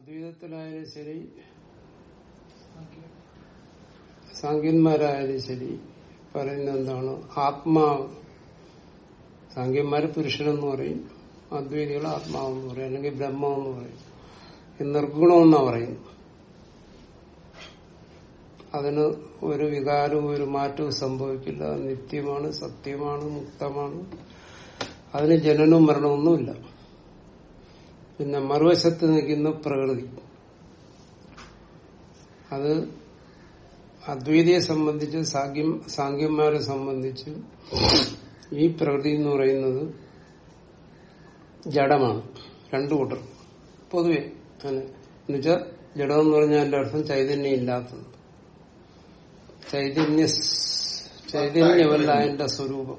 അദ്വൈതത്തിലായാലും ശരി സാങ്കന്മാരായാലും ശരി പറയുന്നത് എന്താണ് ആത്മാവ് സാങ്കന്മാര് പുരുഷനെന്ന് പറയും അദ്വൈതികൾ ആത്മാവെന്ന് പറയും അല്ലെങ്കിൽ ബ്രഹ്മമെന്ന് പറയും ഈ നിർഗുണമെന്നാ പറയുന്നു അതിന് ഒരു വികാരവും ഒരു മാറ്റവും സംഭവിക്കില്ല അത് നിത്യമാണ് സത്യമാണ് മുക്തമാണ് അതിന് ജനനവും മരണമൊന്നുമില്ല പിന്നെ മറുവശത്ത് നിൽക്കുന്ന പ്രകൃതി അത് അദ്വൈതിയെ സംബന്ധിച്ച് സാങ്ക്യം സാങ്ക്യന്മാരെ സംബന്ധിച്ച് ഈ പ്രകൃതി എന്ന് പറയുന്നത് ജഡമാണ് രണ്ടു കൂട്ടർ പൊതുവെ അങ്ങനെ എന്നുവെച്ചാൽ ജഡം എന്ന് പറഞ്ഞാൽ എന്റെ അർത്ഥം ചൈതന്യം ഇല്ലാത്തത് ചൈതന്യ ചൈതന്യമല്ല അതിന്റെ സ്വരൂപം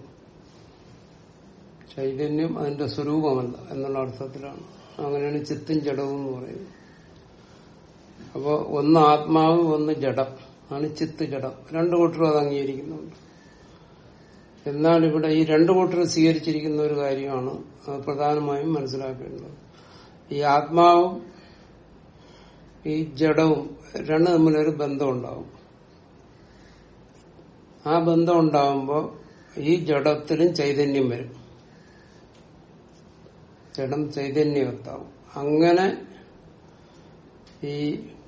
ചൈതന്യം അതിന്റെ സ്വരൂപമല്ല എന്നുള്ള അർത്ഥത്തിലാണ് അങ്ങനെയാണ് ചിത്തും ജഡവും എന്ന് പറയുന്നത് അപ്പോ ഒന്ന് ആത്മാവ് ഒന്ന് ജഡം ആണ് ചിത്ത് ജഡം രണ്ടു കൂട്ടരും അത് അംഗീകരിക്കുന്നുണ്ട് എന്നാൽ ഇവിടെ ഈ രണ്ടു കൂട്ടരും സ്വീകരിച്ചിരിക്കുന്ന ഒരു കാര്യമാണ് അത് പ്രധാനമായും മനസ്സിലാക്കേണ്ടത് ഈ ആത്മാവും ഈ ജഡവും രണ്ട് തമ്മിലൊരു ബന്ധം ഉണ്ടാവും ആ ബന്ധം ഉണ്ടാവുമ്പോൾ ഈ ജഡത്തിലും ചൈതന്യം വരും ജഡം ചൈതന്യവത്താവും അങ്ങനെ ഈ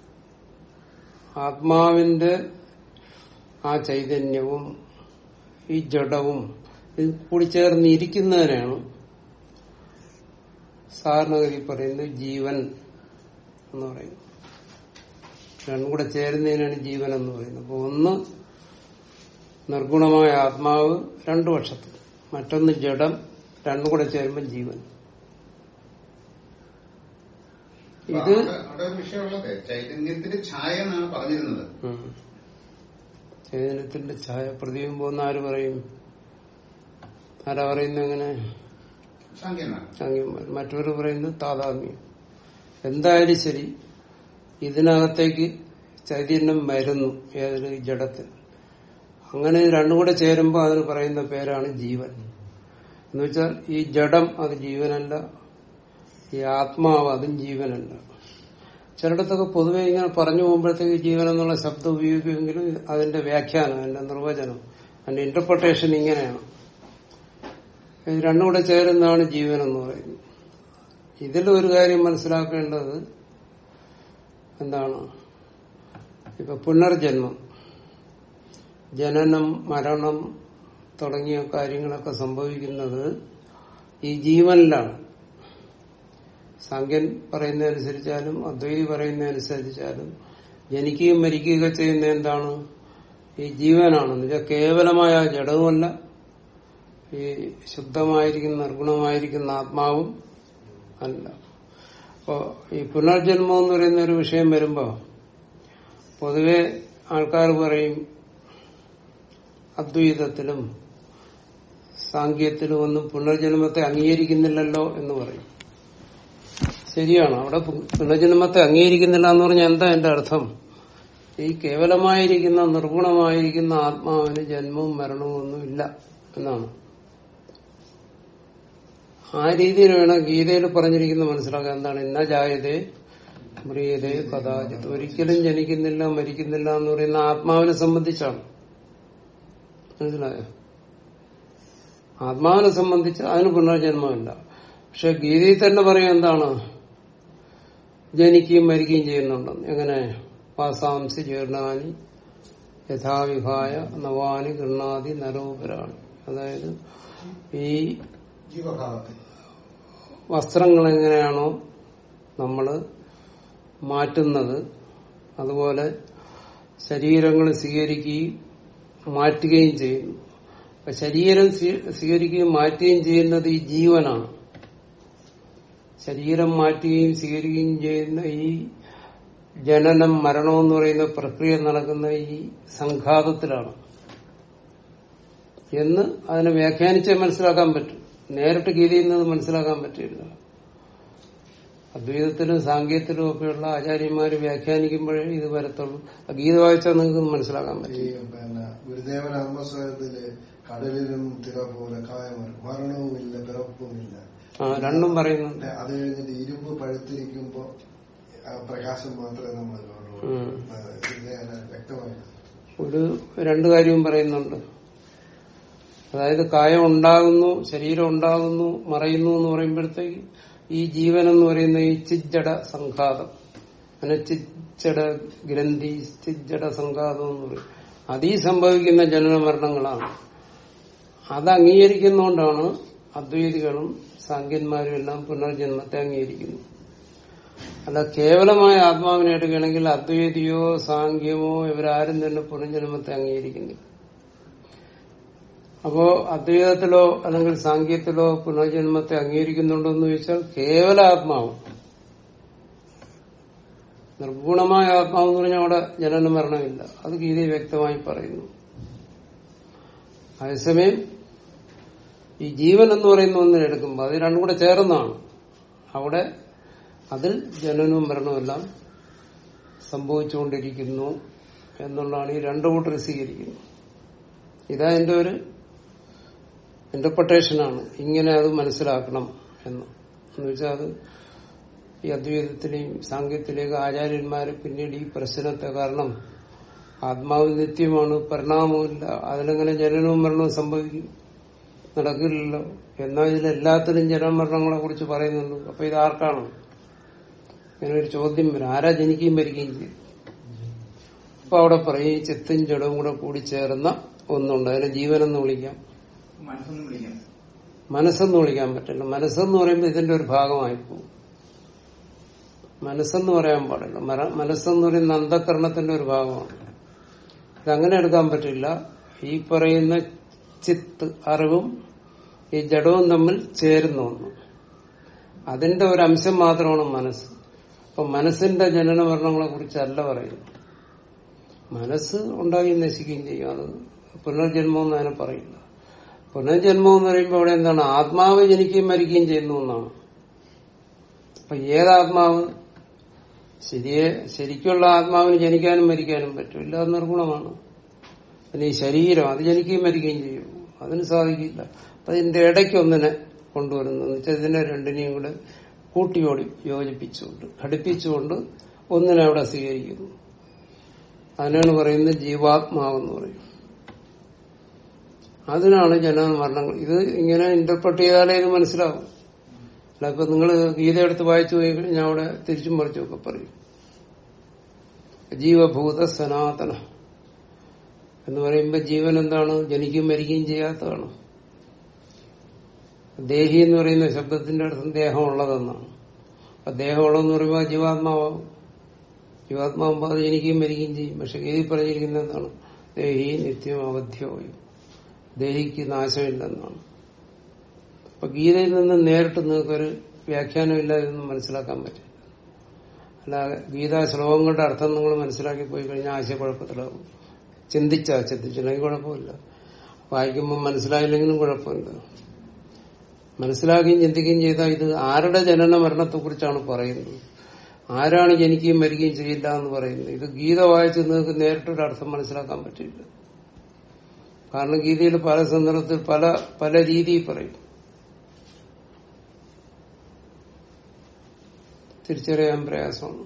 ആത്മാവിന്റെ ആ ചൈതന്യവും ഈ ജഡവും ഇത് കൂടി ചേർന്ന് ഇരിക്കുന്നതിനാണ് സാധാരണഗതി പറയുന്നത് ജീവൻ എന്ന് പറയുന്നത് രണ്ടും കൂടെ ചേരുന്നതിനാണ് ജീവൻ എന്ന് പറയുന്നത് അപ്പൊ ഒന്ന് നിർഗുണമായ ആത്മാവ് രണ്ടു പക്ഷത്ത് മറ്റൊന്ന് ജഡം രണ്ടും കൂടെ ചേരുമ്പോൾ ജീവൻ ഇത് അവിടെ അവിടെ ഒരു വിഷയമുള്ളത് ചൈതന്യത്തിന്റെ ഛായ എന്നാണ് പറഞ്ഞിരുന്നത് ഉം. ചൈതന്യത്തിന്റെ ഛായ പ്രതിബിംബം എന്ന് ആര് പറയും ആരാ പറയുന്നത് എങ്ങനെ സാങ്കേനാണ് സാങ്ക്യന്മാർ മറ്റവർ പറയുന്നത് താതാത്മ്യം എന്തായാലും ശരി ഇതിനകത്തേക്ക് ചൈതന്യം വരുന്നു ഏതൊരു ജഡത്തിൽ അങ്ങനെ ഇത് രണ്ടും കൂടെ ചേരുമ്പോൾ അതിന് പറയുന്ന പേരാണ് ജീവൻ എന്ന് വെച്ചാൽ ഈ ജഡം അത് ജീവനല്ല ഈ ആത്മാവ് അതും ജീവനല്ല ചിലയിടത്തൊക്കെ പൊതുവെ ഇങ്ങനെ പറഞ്ഞു പോകുമ്പോഴത്തേക്ക് ജീവൻ എന്നുള്ള ശബ്ദം ഉപയോഗിക്കുമെങ്കിലും അതിന്റെ വ്യാഖ്യാനം അതിന്റെ നിർവചനം അതിന്റെ ഇന്റർപ്രിട്ടേഷൻ ഇങ്ങനെയാണ് ഇത് രണ്ടും കൂടെ ചേരുന്നതാണ് ജീവൻ എന്ന് പറയുന്നത് ഇതിൽ ഒരു കാര്യം മനസ്സിലാക്കേണ്ടത് എന്താണ് ഇപ്പൊ പുനർജന്മം ജനനം മരണം തുടങ്ങിയ കാര്യങ്ങളൊക്കെ സംഭവിക്കുന്നത് ഈ ജീവനിലാണ് സാങ്കൻ പറയുന്നതനുസരിച്ചാലും അദ്വൈതി പറയുന്നതനുസരിച്ചാലും ജനിക്കുകയും മരിക്കുകയൊക്കെ ചെയ്യുന്ന എന്താണ് ഈ ജീവനാണ് എന്നുവെച്ചാൽ കേവലമായ ജഡവുമല്ല ഈ ശുദ്ധമായിരിക്കുന്ന നിർഗുണമായിരിക്കുന്ന ആത്മാവും അല്ല അപ്പോ ഈ പുനർജന്മം എന്ന് പറയുന്ന ഒരു വിഷയം വരുമ്പോ പൊതുവെ ആൾക്കാർ പറയും അദ്വൈതത്തിലും സാങ്കേത്തിലും ഒന്നും പുനർജന്മത്തെ അംഗീകരിക്കുന്നില്ലല്ലോ എന്ന് പറയും ശരിയാണ് അവിടെ പു- പുനർജന്മത്തെ അംഗീകരിക്കുന്നില്ല എന്ന് പറഞ്ഞാൽ എന്താ എന്റെ അർത്ഥം ഈ കേവലമായിരിക്കുന്ന നിർഗുണമായിരിക്കുന്ന ആത്മാവിന് ജന്മവും മരണവും ഒന്നും ഇല്ല എന്നാണ് ആ രീതിയിൽ വേണം ഗീതയിൽ പറഞ്ഞിരിക്കുന്ന മനസ്സിലാക്കാൻ എന്താണ് ഇന്ന ജായതേ മ്രിയതേ കഥാചിത് ഒരിക്കലും ജനിക്കുന്നില്ല മരിക്കുന്നില്ല എന്ന് പറയുന്ന ആത്മാവിനെ സംബന്ധിച്ചാണ് മനസ്സിലായോ ആത്മാവിനെ സംബന്ധിച്ച് അതിന് പുനർജന്മമില്ല പക്ഷെ ഗീതയിൽ തന്നെ പറയാം എന്താണ് ജനിക്കുകയും മരിക്കുകയും ചെയ്യുന്നുണ്ടെന്ന് എങ്ങനെ വാസാംസി ജീർണാനി യഥാവിഹായ നവാനി ഗൃണാതി നരോപരാണി അതായത് ഈ ജീവഭാവത്തിൽ വസ്ത്രങ്ങൾ എങ്ങനെയാണോ നമ്മള് മാറ്റുന്നത് അതുപോലെ ശരീരങ്ങൾ സ്വീകരിക്കുകയും മാറ്റുകയും ചെയ്യുന്നു അപ്പൊ ശരീരം സ്വീ- സ്വീകരിക്കുകയും മാറ്റുകയും ചെയ്യുന്നത് ഈ ജീവനാണ് ശരീരം മാറ്റുകയും സ്വീകരിക്കുകയും ചെയ്യുന്ന ഈ ജനനം മരണം എന്ന് പറയുന്ന പ്രക്രിയ നടക്കുന്ന ഈ സംഘാതത്തിലാണ് എന്ന് അതിനെ വ്യാഖ്യാനിച്ചേ മനസ്സിലാക്കാൻ പറ്റും നേരിട്ട് ഗീതയിൽ നിന്ന് മനസ്സിലാക്കാൻ പറ്റില്ല അദ്വൈതത്തിലും സാങ്കേതിലും ഒക്കെയുള്ള ആചാര്യന്മാര് വ്യാഖ്യാനിക്കുമ്പോഴേ ഇത് വരത്തുള്ളൂ ആ ഗീത വായിച്ചാൽ നിങ്ങൾക്ക് മനസ്സിലാക്കാൻ ഈ പറ്റും പിന്നെ ഗുരുദേവൻ ആത്മസ്വരത്തില് കടലിലും തിര പോലെ കായമല്ല മരണവുമില്ല പിറപ്പുമില്ല ആ രണ്ടും പറയുന്നുണ്ട് അത് കഴിഞ്ഞിട്ട് ഇരുമ്പ് പഴുത്തിരിക്കുമ്പോ ആ പ്രകാശം മാത്രമേ നമ്മൾ കാണുള്ളൂ ഉം. അത് ഇതിനെ ഞാൻ വ്യക്തമായി ഒരു രണ്ടു കാര്യവും പറയുന്നുണ്ട് അതായത് കായം ഉണ്ടാകുന്നു ശരീരം ഉണ്ടാകുന്നു മറയുന്നു എന്ന് പറയുമ്പോഴത്തേക്ക് ഈ ജീവൻ എന്ന് പറയുന്ന ഈ ചിജ്ജട സംഘാതം അങ്ങനെ ചിജ്ജട ഗ്രന്ഥി ചിജ്ജട സംഘാതം എന്ന് പറയും അതീ സംഭവിക്കുന്ന ജനന മരണങ്ങളാണ് അത് അംഗീകരിക്കുന്നതുകൊണ്ടാണ് അദ്വൈതികളും സാങ്കന്മാരും എല്ലാം പുനർജന്മത്തെ അംഗീകരിക്കുന്നു അല്ല കേവലമായ ആത്മാവിനെ എടുക്കുകയാണെങ്കിൽ അദ്വൈതിയോ സാങ്ക്യമോ ഇവരാരും തന്നെ പുനർജന്മത്തെ അംഗീകരിക്കുന്നില്ല അപ്പോ അദ്വൈതത്തിലോ അല്ലെങ്കിൽ സാങ്കേത്തിലോ പുനർജന്മത്തെ അംഗീകരിക്കുന്നുണ്ടോ എന്ന് ചോദിച്ചാൽ കേവല ആത്മാവ് നിർഗുണമായ ആത്മാവ് എന്ന് പറഞ്ഞാൽ അവിടെ ജനന മരണമില്ല അത് ഗീതയിൽ വ്യക്തമായി പറയുന്നു അതേസമയം ഈ ജീവൻ എന്ന് പറയുന്ന ഒന്നിനെ എടുക്കുമ്പോൾ അത് രണ്ടും കൂടെ ചേർന്നാണ് അവിടെ അതിൽ ജനനവും മരണവും എല്ലാം സംഭവിച്ചുകൊണ്ടിരിക്കുന്നു എന്നുള്ളതാണ് ഈ രണ്ടു കൂട്ടർ സ്വീകരിക്കുന്നത് ഇതാ എന്റെ ഒരു ഇന്റർപ്രട്ടേഷനാണ് ഇങ്ങനെ അത് മനസ്സിലാക്കണം എന്ന് എന്ന് വെച്ചാൽ അത് ഈ അദ്വൈതത്തിലെയും സാങ്കേതിക ആചാര്യന്മാര് പിന്നീട് ഈ പ്രശ്നത്തെ കാരണം ആത്മാവ് നിത്യമാണ് പരിണാമമില്ല അതിലെങ്ങനെ ജനനവും മരണവും സംഭവിക്കും നടക്കില്ലല്ലോ എന്നാൽ ഇതിലെല്ലാത്തിനും ജനമരണങ്ങളെ കുറിച്ച് പറയുന്നുണ്ട് അപ്പൊ ഇത് ആർക്കാണ് ഇങ്ങനെ ഒരു ചോദ്യം വരും ആരാ ജനിക്കുകയും മരിക്കുകയും ചെയ്യും അപ്പൊ അവിടെ പറയും ഈ ചിത്തും ജഡവും കൂടെ കൂടി ചേർന്ന ഒന്നുണ്ട് അതിനെ ജീവനെന്ന് വിളിക്കാം മനസ്സൊന്നും വിളിക്കാം മനസ്സെന്ന് വിളിക്കാൻ പറ്റില്ല മനസ്സെന്ന് പറയുമ്പോൾ ഇതിന്റെ ഒരു ഭാഗമായി പോകും മനസ്സെന്ന് പറയാൻ പാടില്ല മര- മനസ്സെന്ന് പറയുന്ന അന്ധകരണത്തിന്റെ ഒരു ഭാഗമാണ് ഇതങ്ങനെ എടുക്കാൻ പറ്റില്ല ഈ പറയുന്ന ചിത്ത് അറിവും ഈ ജഡവും തമ്മിൽ ചേരുന്ന ഒന്ന് അതിന്റെ ഒരു അംശം മാത്രമാണ് മനസ്സ് അപ്പൊ മനസ്സിന്റെ ജനന മരണങ്ങളെ കുറിച്ചല്ല പറയുന്നു മനസ്സ് ഉണ്ടായി നശിക്കുകയും ചെയ്യും അത് പുനർജന്മം എന്ന് അതിനെ പറയില്ല പുനർജന്മം എന്ന് പറയുമ്പോൾ അവിടെ എന്താണ് ആത്മാവ് ജനിക്കുകയും മരിക്കുകയും ചെയ്യുന്നു എന്നാണ് അപ്പൊ ഏതാത്മാവ് ശരിയെ ശരിക്കുള്ള ആത്മാവിന് ജനിക്കാനും മരിക്കാനും പറ്റും ഇല്ല അത് നിർഗുണമാണ് പിന്നെ ഈ ശരീരം അത് ജനിക്കുകയും മരിക്കുകയും ചെയ്യും അതിന് സാധിക്കില്ല അപ്പൊ ഇതിന്റെ ഇടയ്ക്ക് ഒന്നിനെ കൊണ്ടുവരുന്നു എന്ന് വെച്ചാൽ ഇതിനെ രണ്ടിനെയും കൂടെ കൂട്ടിയോടി യോജിപ്പിച്ചുകൊണ്ട് ഘടിപ്പിച്ചുകൊണ്ട് ഒന്നിനെ അവിടെ സ്വീകരിക്കുന്നു അതിനാണ് പറയുന്നത് ജീവാത്മാവെന്ന് പറയും അതിനാണ് ജനന മരണങ്ങൾ ഇത് ഇങ്ങനെ ഇന്റർപ്രട്ട് ചെയ്താലേ ഇത് മനസ്സിലാവും അല്ല ഇപ്പൊ നിങ്ങൾ ഗീത എടുത്ത് വായിച്ചു പോയി കഴിഞ്ഞാൽ അവിടെ തിരിച്ചും മറിച്ചുമൊക്കെ പറയും ജീവഭൂത സനാതന എന്ന് പറയുമ്പോൾ ജീവൻ എന്താണ് ജനിക്കുകയും മരിക്കുകയും ചെയ്യാത്തതാണ് ദേഹി എന്ന് പറയുന്ന ശബ്ദത്തിന്റെ അർത്ഥം ദേഹമുള്ളതെന്നാണ് അപ്പൊ ദേഹമുള്ളതെന്ന് പറയുമ്പോൾ ജീവാത്മാവാകും ജീവാത്മാവുമ്പോൾ അത് ജനിക്കുകയും മരിക്കുകയും ചെയ്യും പക്ഷെ ഗീതി പറഞ്ഞിരിക്കുന്നത് എന്താണ് ദേഹി നിത്യം അവധ്യമായും ദേഹിക്ക് നാശമില്ലെന്നാണ് അപ്പൊ ഗീതയിൽ നിന്ന് നേരിട്ട് നിങ്ങൾക്കൊരു വ്യാഖ്യാനമില്ല ഇതൊന്നും മനസ്സിലാക്കാൻ പറ്റില്ല അല്ല ഗീതാ ശ്ലോകങ്ങളുടെ അർത്ഥം നിങ്ങൾ മനസ്സിലാക്കി പോയി കഴിഞ്ഞാൽ ആശയക്കുഴപ്പത്തിലാവും ചിന്തിച്ചാ ചിന്തിച്ചില്ലെങ്കിൽ കുഴപ്പമില്ല വായിക്കുമ്പോൾ മനസ്സിലായില്ലെങ്കിലും കുഴപ്പമില്ല മനസ്സിലാക്കുകയും ചിന്തിക്കുകയും ചെയ്താൽ ഇത് ആരുടെ ജനന മരണത്തെ കുറിച്ചാണ് പറയുന്നത് ആരാണ് ജനിക്കുകയും മരിക്കുകയും ചെയ്യില്ല എന്ന് പറയുന്നത് ഇത് ഗീത വായിച്ച് നിങ്ങൾക്ക് നേരിട്ടൊരു അർത്ഥം മനസ്സിലാക്കാൻ പറ്റില്ല കാരണം ഗീതയിൽ പല സന്ദർഭത്തിൽ പല പല രീതിയിൽ പറയും തിരിച്ചറിയാൻ പ്രയാസമാണ്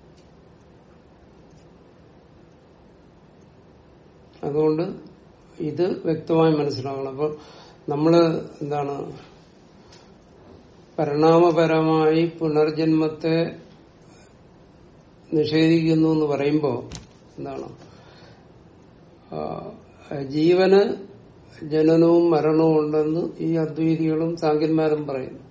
അതുകൊണ്ട് ഇത് വ്യക്തമായി മനസ്സിലാക്കണം അപ്പോൾ നമ്മള് എന്താണ് പരിണാമപരമായി പുനർജന്മത്തെ നിഷേധിക്കുന്നു എന്ന് പറയുമ്പോൾ എന്താണ് ആ, ജീവന് ജനനവും മരണവും ഉണ്ടെന്ന് ഈ അദ്വൈതികളും സാങ്കന്മാരും പറയുന്നു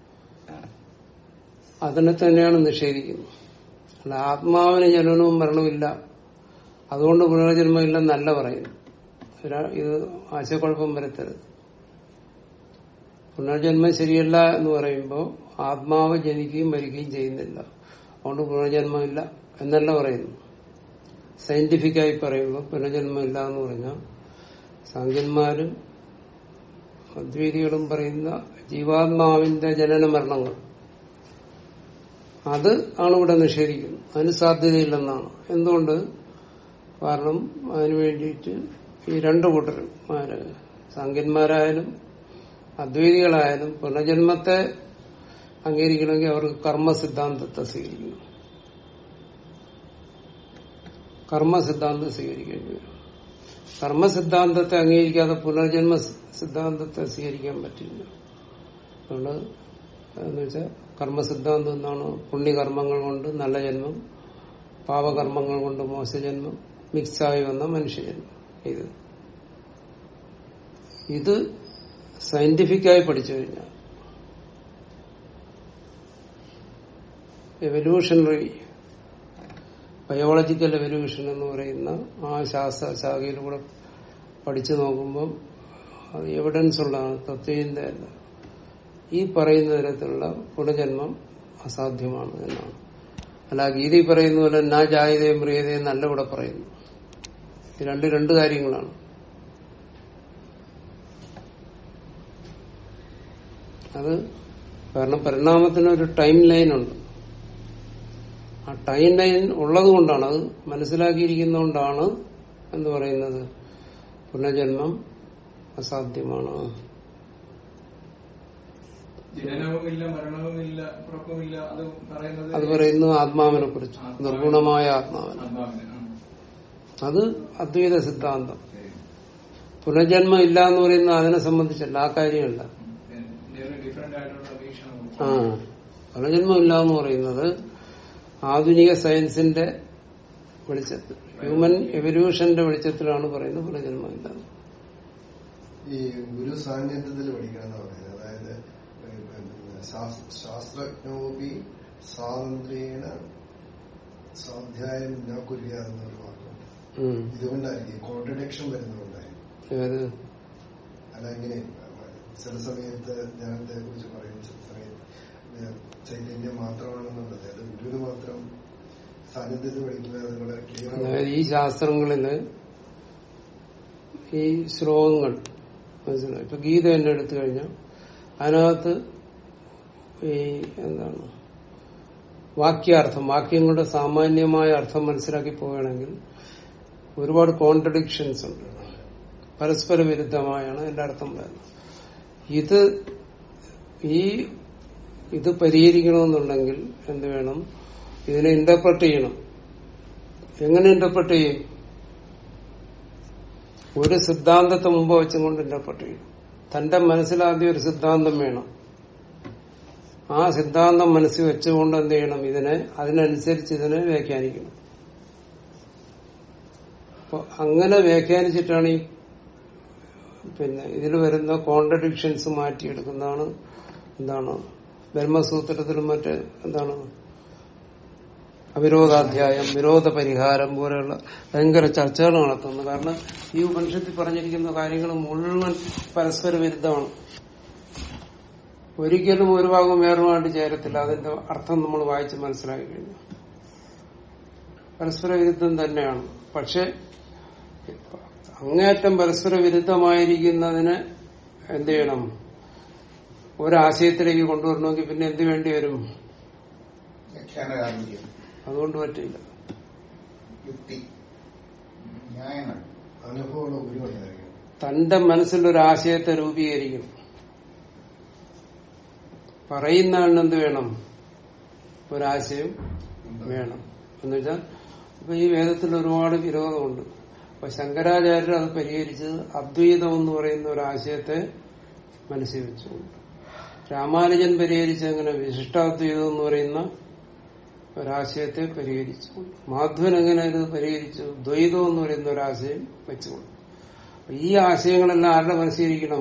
അതിനെ തന്നെയാണ് നിഷേധിക്കുന്നത് അല്ല ആത്മാവിന് ജനനവും മരണവും ഇല്ല അതുകൊണ്ട് പുനർജന്മം ഇല്ലെന്നല്ല പറയുന്നു ഒരാ- ഇത് ആശയക്കുഴപ്പം വരുത്തരുത് പുനർജന്മം ശരിയല്ല എന്ന് പറയുമ്പോൾ ആത്മാവ് ജനിക്കുകയും മരിക്കുകയും ചെയ്യുന്നില്ല അതുകൊണ്ട് പുനർജന്മമില്ല എന്നല്ല പറയുന്നു സയന്റിഫിക്കായി പറയുമ്പോൾ പുനർജന്മമില്ല എന്ന് പറഞ്ഞാൽ സാങ്കന്മാരും അദ്വൈതികളും പറയുന്ന ജീവാത്മാവിന്റെ ജനന മരണങ്ങൾ അത് ആണ് ഇവിടെ നിഷേധിക്കുന്നത് അതിന് സാധ്യതയില്ലെന്നാണ് എന്തുകൊണ്ട് കാരണം അതിനു വേണ്ടിയിട്ട് ഈ രണ്ടു കൂട്ടരും ആര് സാങ്കന്മാരായാലും അദ്വൈതികളായാലും പുനർജന്മത്തെ അംഗീകരിക്കണമെങ്കിൽ അവർക്ക് കർമ്മ സിദ്ധാന്തത്തെ സ്വീകരിക്കണം കർമ്മസിദ്ധാന്തം സ്വീകരിക്കേണ്ടി വരും കർമ്മസിദ്ധാന്തത്തെ അംഗീകരിക്കാതെ പുനർജന്മ സി- സിദ്ധാന്തത്തെ സ്വീകരിക്കാൻ പറ്റില്ല അതുകൊണ്ട് എന്ന് വെച്ചാൽ കർമ്മസിദ്ധാന്തം എന്നാണ് പുണ്യകർമ്മങ്ങൾ കൊണ്ട് നല്ല ജന്മം പാപകർമ്മങ്ങൾ കൊണ്ട് മോശജന്മം മിക്സായി വന്ന മനുഷ്യജന്മം ഇത് ഇത് സയന്റിഫിക്കായി പഠിച്ചു കഴിഞ്ഞാൽ എവല്യൂഷണറി ബയോളജിക്കൽ എവല്യൂഷൻ എന്ന് പറയുന്ന ആ ശാസ്ത്ര ശാഖയിലൂടെ പഠിച്ചു നോക്കുമ്പം അത് എവിഡൻസ് ഉള്ളതാണ് തത്വചിന്ത അല്ല ഈ പറയുന്ന തരത്തിലുള്ള പുനർജന്മം അസാധ്യമാണ് എന്നാണ് അല്ല ഗീതി പറയുന്ന പോലെ നാ ജായതയും പ്രിയതയും നല്ല ഇവിടെ പറയുന്നു ഇത് രണ്ട് രണ്ട് കാര്യങ്ങളാണ് അത് കാരണം പരിണാമത്തിന് ഒരു ടൈം ലൈൻ ഉണ്ട് ആ ടൈം ലൈൻ ഉള്ളത് കൊണ്ടാണ് അത് മനസ്സിലാക്കിയിരിക്കുന്നതുകൊണ്ടാണ് എന്ന് പറയുന്നത് പുനർജന്മം അസാധ്യമാണ് ജനനവുമില്ല മരണവുമില്ല ഉറക്കവുമില്ല അത് പറയുന്നത് അത് പറയുന്നു ആത്മാവിനെ കുറിച്ച് നിർഗുണമായ ആത്മാവിനെ ആത്മാവിനെ ആ. അത് അദ്വൈത സിദ്ധാന്തം പുനർജന്മം ഇല്ല എന്ന് പറയുന്നത് അതിനെ സംബന്ധിച്ചല്ല ആ കാര്യമല്ല ഡിഫറെന്റ് ആയിട്ടുള്ള വീക്ഷണം ആ പുനർജന്മം ഇല്ല എന്ന് പറയുന്നത് ആധുനിക സയൻസിന്റെ വെളിച്ചത്തിൽ ഹ്യൂമൻ എവല്യൂഷന്റെ വെളിച്ചത്തിലാണ് പറയുന്നത് പുനർജന്മം ഇല്ല ഈ ഗുരു സാന്നിധ്യത്തിൽ പഠിക്കണം എന്ന് പറയുന്നത് അതായത് ഏഹ്, പിന്നെ ശാസ്- ശാസ്ത്രജ്ഞോപി സ്വാതന്ത്ര്യേണ സ്വാധ്യായം ന കുര്യ എന്നൊരു വാക്കുണ്ട് ഉം. ഇതുകൊണ്ടായിരിക്കും കോൺട്രഡിക്ഷൻ വരുന്നതുകൊണ്ടായിരിക്കും ഏത് അല്ല ഇങ്ങനെ ചില സമയത്ത് ജ്ഞാനത്തെ കുറിച്ച് പറയും ചില സമയത്ത് ഏഹ്, ചൈതന്യം മാത്രമാണെന്നുള്ളത് അത് ഗുരുവിന് മാത്രം സാന്നിധ്യത്തിൽ പഠിക്കുന്നത് അത് വളരെ ക്ലിയർ അതായത് ഈ ശാസ്ത്രങ്ങളില് ഈ ശ്ലോകങ്ങൾ മനസ്സിലായി ഇപ്പൊ ഗീത തന്നെ എടുത്തു കഴിഞ്ഞാൽ അതിനകത്ത് ഈ എന്താണ് വാക്യാർത്ഥം വാക്യങ്ങളുടെ സാമാന്യമായ അർത്ഥം മനസ്സിലാക്കി പോവുകയാണെങ്കിൽ ഒരുപാട് കോൺട്രഡിക്ഷൻസ് ഉണ്ട് പരസ്പര വിരുദ്ധമായാണ് എന്റെ അർത്ഥം വരുന്നത് ഇത് ഈ ഇത് പരിഹരിക്കണമെന്നുണ്ടെങ്കിൽ എന്ത് വേണം ഇതിനെ ഇന്റർപ്രറ്റ് ചെയ്യണം എങ്ങനെ ഇന്റർപ്രറ്റ് ചെയ്യും ഒരു സിദ്ധാന്തത്തെ മുമ്പ് വെച്ചും കൊണ്ട് ഇന്റർപ്രറ്റ് ചെയ്യും തന്റെ മനസ്സിലാദ്യം ഒരു സിദ്ധാന്തം വേണം ആ സിദ്ധാന്തം മനസ്സിൽ വെച്ചുകൊണ്ട് എന്ത് ചെയ്യണം ഇതിനെ അതിനനുസരിച്ച് ഇതിനെ വ്യാഖ്യാനിക്കണം അപ്പൊ അങ്ങനെ വ്യാഖ്യാനിച്ചിട്ടാണ് ഈ പിന്നെ ഇതിൽ വരുന്ന കോൺട്രഡിക്ഷൻസ് മാറ്റിയെടുക്കുന്നതാണ് എന്താണ് ബ്രഹ്മസൂത്രത്തിലും മറ്റ് എന്താണ് അവിരോധാധ്യായം വിരോധ പരിഹാരം പോലെയുള്ള ഭയങ്കര ചർച്ചകൾ നടത്തുന്നു കാരണം ഈ ഉപനിഷത്തിൽ പറഞ്ഞിരിക്കുന്ന കാര്യങ്ങൾ മുഴുവൻ പരസ്പര വിരുദ്ധമാണ് ഒരിക്കലും ഒരു ഭാഗം വേറുമായിട്ട് ചേരത്തില്ല അതിന്റെ അർത്ഥം നമ്മൾ വായിച്ച് മനസ്സിലാക്കി കഴിഞ്ഞു പരസ്പര വിരുദ്ധം തന്നെയാണ് പക്ഷെ അങ്ങേയറ്റം പരസ്പര വിരുദ്ധമായിരിക്കുന്നതിന് എന്ത് ചെയ്യണം ഒരാശയത്തിലേക്ക് കൊണ്ടുവരണമെങ്കിൽ പിന്നെ എന്ത് വേണ്ടി വരും വ്യാഖ്യാനകാരുണ്യം അതുകൊണ്ട് പറ്റില്ല യുക്തി ന്യായങ്ങൾ അനുഭവമുള്ള ഗുരു ഉണ്ടായിരിക്കും തന്റെ മനസ്സിലൊരു ആശയത്തെ രൂപീകരിക്കണം പറയുന്ന ആളിന് എന്ത് വേണം ഒരാശയം വേണം എന്നുവെച്ചാൽ ഇപ്പൊ ഈ വേദത്തിൽ ഒരുപാട് വിരോധമുണ്ട് അപ്പൊ ശങ്കരാചാര്യർ അത് പരിഹരിച്ചത് അദ്വൈതം എന്ന് പറയുന്ന ഒരാശയത്തെ മനസ്സിൽ വെച്ചുകൊണ്ട് രാമാനുജൻ പരിഹരിച്ചത് എങ്ങനെ വിശിഷ്ടാദ്വൈതം എന്ന് പറയുന്ന ഒരാശയത്തെ പരിഹരിച്ചു മാധവൻ എങ്ങനെ ഇത് പരിഹരിച്ചു ദ്വൈതം എന്ന് പറയുന്ന ഒരാശയം വെച്ചുകൊണ്ട് അപ്പൊ ഈ ആശയങ്ങളെല്ലാം ആരുടെ മനസ്സിലിരിക്കണം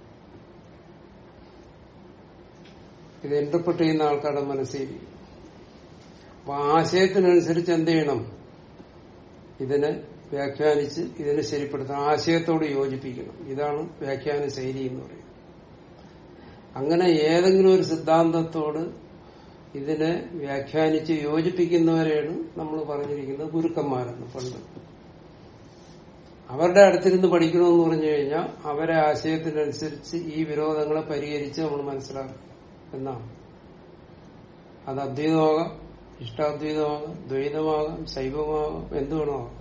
ഇത് ഇന്റർപ്രട്ട് ചെയ്യുന്ന ആൾക്കാരുടെ മനസ്സിലിരിക്കും അപ്പൊ ആശയത്തിനനുസരിച്ച് എന്ത് ചെയ്യണം ഇതിനെ വ്യാഖ്യാനിച്ച് ഇതിനെ ശരിപ്പെടുത്തണം ആശയത്തോട് യോജിപ്പിക്കണം ഇതാണ് വ്യാഖ്യാന ശൈലി എന്ന് പറയുന്നത് അങ്ങനെ ഏതെങ്കിലും ഒരു സിദ്ധാന്തത്തോട് ഇതിനെ വ്യാഖ്യാനിച്ച് യോജിപ്പിക്കുന്നവരെയാണ് നമ്മൾ പറഞ്ഞിരിക്കുന്നത് ഗുരുക്കന്മാരെന്ന് പണ്ട് അവരുടെ അടുത്തിരുന്ന് പഠിക്കണമെന്ന് പറഞ്ഞു കഴിഞ്ഞാൽ അവരെ ആശയത്തിനനുസരിച്ച് ഈ വിരോധങ്ങളെ പരിഹരിച്ച് നമ്മൾ മനസ്സിലാക്കും എന്നാണ് അത് അദ്വൈതമാകാം ഇഷ്ടാദ്വൈതമാകാം ദ്വൈതമാകാം ശൈവമാകാം എന്ത് വേണമാകാം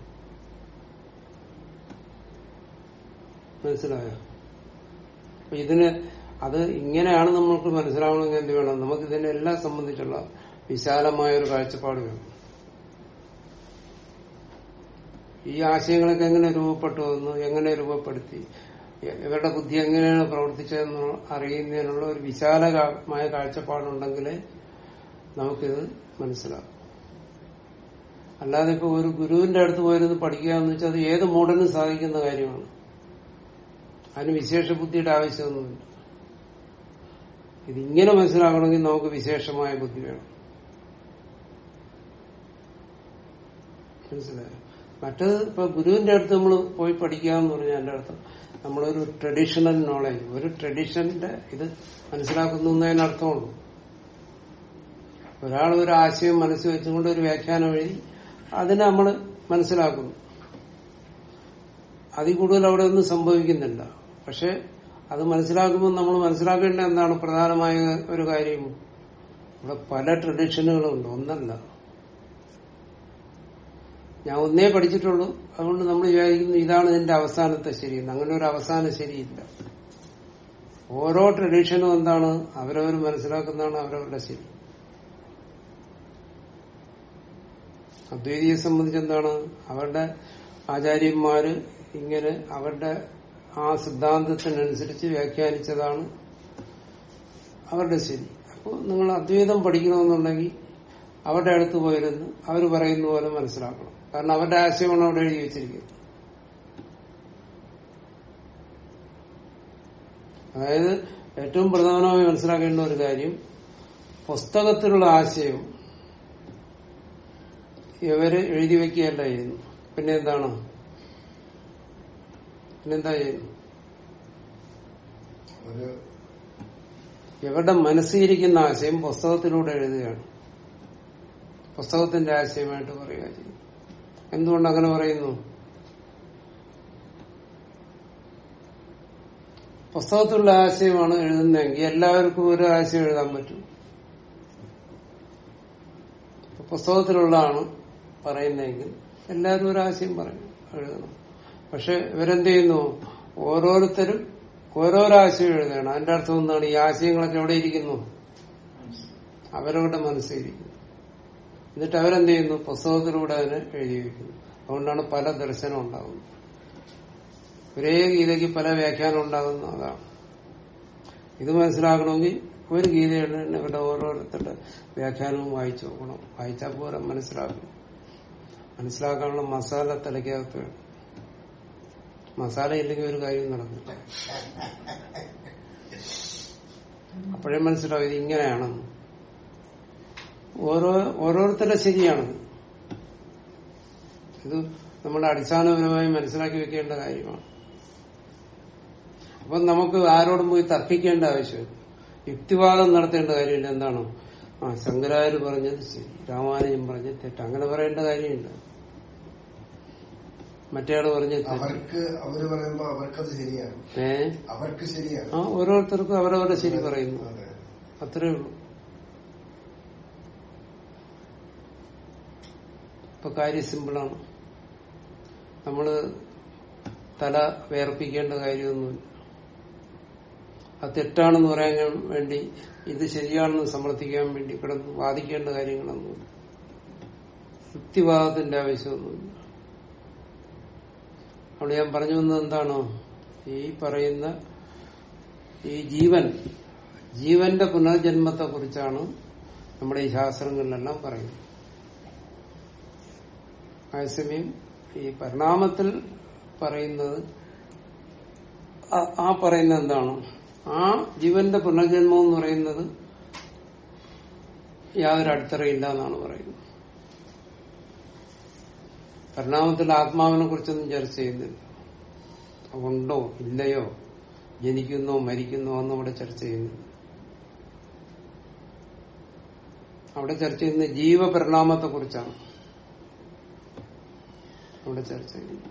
മനസ്സിലായോ അപ്പൊ ഇതിന് അത് ഇങ്ങനെയാണ് നമ്മൾക്ക് മനസ്സിലാവണമെങ്കിൽ എന്ത് വേണം നമുക്ക് ഇതിനെല്ലാം സംബന്ധിച്ചുള്ള വിശാലമായ ഒരു കാഴ്ചപ്പാട് വേണം ഈ ആശയങ്ങളൊക്കെ എങ്ങനെ രൂപപ്പെട്ടു വന്നു എങ്ങനെ രൂപപ്പെടുത്തി ഇ- ഇവരുടെ ബുദ്ധി എങ്ങനെയാണ് പ്രവർത്തിച്ചതെന്ന് അറിയുന്നതിനുള്ള ഒരു വിശാലമായ കാഴ്ചപ്പാടുണ്ടെങ്കിലേ നമുക്കിത് മനസ്സിലാവും അല്ലാതെ ഇപ്പൊ ഒരു ഗുരുവിന്റെ അടുത്ത് പോയിരുന്ന് പഠിക്കുക എന്ന് വെച്ചാൽ അത് ഏത് മോഡലിനും സാധിക്കുന്ന കാര്യമാണ് അതിന് വിശേഷ ബുദ്ധിയുടെ ആവശ്യമൊന്നുമില്ല ഇതിങ്ങനെ മനസ്സിലാക്കണമെങ്കിൽ നമുക്ക് വിശേഷമായ ബുദ്ധി വേണം മനസ്സിലായോ മറ്റത് ഇപ്പൊ ഗുരുവിന്റെ അടുത്ത് നമ്മൾ പോയി പഠിക്കുക എന്ന് പറഞ്ഞാൽ എന്റെ അർത്ഥം നമ്മളൊരു ട്രഡീഷണൽ നോളജ് ഒരു ട്രഡീഷന്റെ ഇത് മനസ്സിലാക്കുന്നു എന്നതിന് അർത്ഥമുള്ളൂ ഒരാൾ ഒരു ആശയം മനസ്സിൽ വെച്ചുകൊണ്ട് ഒരു വ്യാഖ്യാനം എഴുതി അതിനെ നമ്മൾ മനസ്സിലാക്കുന്നു അതിൽ കൂടുതൽ അവിടെ ഒന്നും സംഭവിക്കുന്നില്ല പക്ഷെ അത് മനസ്സിലാക്കുമ്പോൾ നമ്മൾ മനസ്സിലാക്കേണ്ട എന്താണ് പ്രധാനമായ ഒരു കാര്യം ഇവിടെ പല ട്രഡീഷനുകളുണ്ട് ഒന്നല്ല ഞാൻ ഒന്നേ പഠിച്ചിട്ടുള്ളൂ അതുകൊണ്ട് നമ്മൾ വിചാരിക്കുന്നു ഇതാണ് ഇതിന്റെ അവസാനത്തെ ശരി എന്ന്. അങ്ങനെ ഒരു അവസാന ശരിയില്ല ഓരോ ട്രഡീഷനും എന്താണ് അവരവർ മനസ്സിലാക്കുന്നതാണ് അവരവരുടെ ശരി അദ്വൈതിയെ സംബന്ധിച്ച് എന്താണ് അവരുടെ ആചാര്യന്മാര് ഇങ്ങനെ അവരുടെ ആ സിദ്ധാന്തത്തിനനുസരിച്ച് വ്യാഖ്യാനിച്ചതാണ് അവരുടെ ശരി അപ്പോൾ നിങ്ങൾ അദ്വൈതം പഠിക്കണമെന്നുണ്ടെങ്കിൽ അവരുടെ അടുത്ത് പോയിരുന്ന് അവർ പറയുന്ന പോലെ മനസ്സിലാക്കണം കാരണം അവരുടെ ആശയമാണ് അവിടെ എഴുതി വെച്ചിരിക്കുന്നത് അതായത് ഏറ്റവും പ്രധാനമായി മനസ്സിലാക്കേണ്ട ഒരു കാര്യം പുസ്തകത്തിലുള്ള ആശയം ഇവര് എഴുതി വെക്കുകയല്ല ചെയ്യുന്നു പിന്നെ എന്താണ് പിന്നെന്താ ചെയ്യുന്നു ഒരു ഇവരുടെ മനസ്സിലിരിക്കുന്ന ആശയം പുസ്തകത്തിലൂടെ എഴുതുകയാണ് പുസ്തകത്തിന്റെ ആശയമായിട്ട് പറയുക ചെയ്യും എന്തുകൊണ്ട് അങ്ങനെ പറയുന്നു പുസ്തകത്തിലുള്ള ആശയമാണ് എഴുതുന്നതെങ്കിൽ എല്ലാവർക്കും ഒരു ആശയം എഴുതാൻ പറ്റും ഇപ്പൊ പുസ്തകത്തിലുള്ളതാണ് പറയുന്നതെങ്കിൽ എല്ലാവരും ഒരു ആശയം പറയും എഴുതണം പക്ഷെ ഇവരെന്ത് ചെയ്യുന്നു ഓരോരുത്തരും ഓരോരോ ആശയം എഴുതുകയാണ് അതിന്റെ അർത്ഥം എന്താണ് ഈ ആശയങ്ങളൊക്കെ എവിടെ ഇരിക്കുന്നു അവരവരുടെ മനസ്സിലിരിക്കുന്നു എന്നിട്ട് അവരെന്ത് ചെയ്യുന്നു പുസ്തകത്തിലൂടെ അതിനെ എഴുതി വയ്ക്കുന്നു അതുകൊണ്ടാണ് പല ദർശനം ഉണ്ടാകുന്നത് ഒരേ ഗീതയ്ക്ക് പല വ്യാഖ്യാനം ഉണ്ടാകുന്ന അതാണ് ഇത് മനസ്സിലാക്കണമെങ്കിൽ ഒരു ഗീതയുടെ തന്നെ ഇവരുടെ ഓരോരുത്തരുടെ വ്യാഖ്യാനവും വായിച്ചു നോക്കണം വായിച്ചാൽ പോരാ മനസ്സിലാക്കണം മനസ്സിലാക്കാനുള്ള മസാല തലയ്ക്കകത്ത് വേണം മസാല ഇല്ലെങ്കിൽ ഒരു കാര്യം നടക്കില്ല അപ്പോഴേ മനസ്സിലാവും ഇത് ഇങ്ങനെയാണെന്ന് ഓരോ ഓരോരുത്തരുടെ ശരിയാണ് ഇത് നമ്മുടെ അടിസ്ഥാനപരമായി മനസ്സിലാക്കി വെക്കേണ്ട കാര്യമാണ് അപ്പം നമുക്ക് ആരോടും പോയി തർക്കിക്കേണ്ട ആവശ്യം യുക്തിവാദം നടത്തേണ്ട കാര്യമില്ല എന്താണ് ആ ശങ്കരാചാര്യ പറഞ്ഞത് ശരി രാമാനുജൻ പറഞ്ഞത് തെറ്റ് അങ്ങനെ പറയേണ്ട കാര്യമില്ല മറ്റേയാള് പറഞ്ഞത് തെറ്റ് അവർക്ക് അവര് പറയുമ്പോ അവർക്കത് ശരിയാണ് ഏ അവർക്ക് ശരിയാണ് ആ ഓരോരുത്തർക്കും അവരവരുടെ ശരി പറയുന്നു അതെ അത്രേ ഉള്ളൂ ഇപ്പൊ കാര്യം സിമ്പിളാണ് നമ്മള് തല വേർപ്പിക്കേണ്ട കാര്യമൊന്നുമില്ല അത് തെറ്റാണെന്ന് പറയാൻ വേണ്ടി ഇത് ശരിയാണെന്ന് സമർത്ഥിക്കാൻ വേണ്ടി കിടന്ന് വാദിക്കേണ്ട കാര്യങ്ങളൊന്നുമില്ല യുക്തിവാദത്തിന്റെ ആവശ്യമൊന്നുമില്ല അവിടെ ഞാൻ പറഞ്ഞു വന്നത് എന്താണോ ഈ പറയുന്ന ഈ ജീവൻ ജീവന്റെ പുനർജന്മത്തെ കുറിച്ചാണ് നമ്മുടെ ഈ ശാസ്ത്രങ്ങളിലെല്ലാം പറയുന്നത് അതേസമയം ഈ പരിണാമത്തിൽ പറയുന്നത് ആ- ആ പറയുന്നത് എന്താണ് ആ ജീവന്റെ പുനർജന്മം എന്ന് പറയുന്നത് യാതൊരു അടിത്തറയില്ല എന്നാണ് പറയുന്നത് പരിണാമത്തിൽ ആത്മാവിനെ കുറിച്ചൊന്നും ചർച്ച ചെയ്യുന്നില്ല ഉണ്ടോ ഇല്ലയോ ജനിക്കുന്നോ മരിക്കുന്നോ എന്ന് അവിടെ ചർച്ച ചെയ്യുന്നു അവിടെ ചർച്ച ചെയ്യുന്ന ജീവപരിണാമത്തെ കുറിച്ചാണ് അവിടെ ചർച്ച ചെയ്യുന്നത്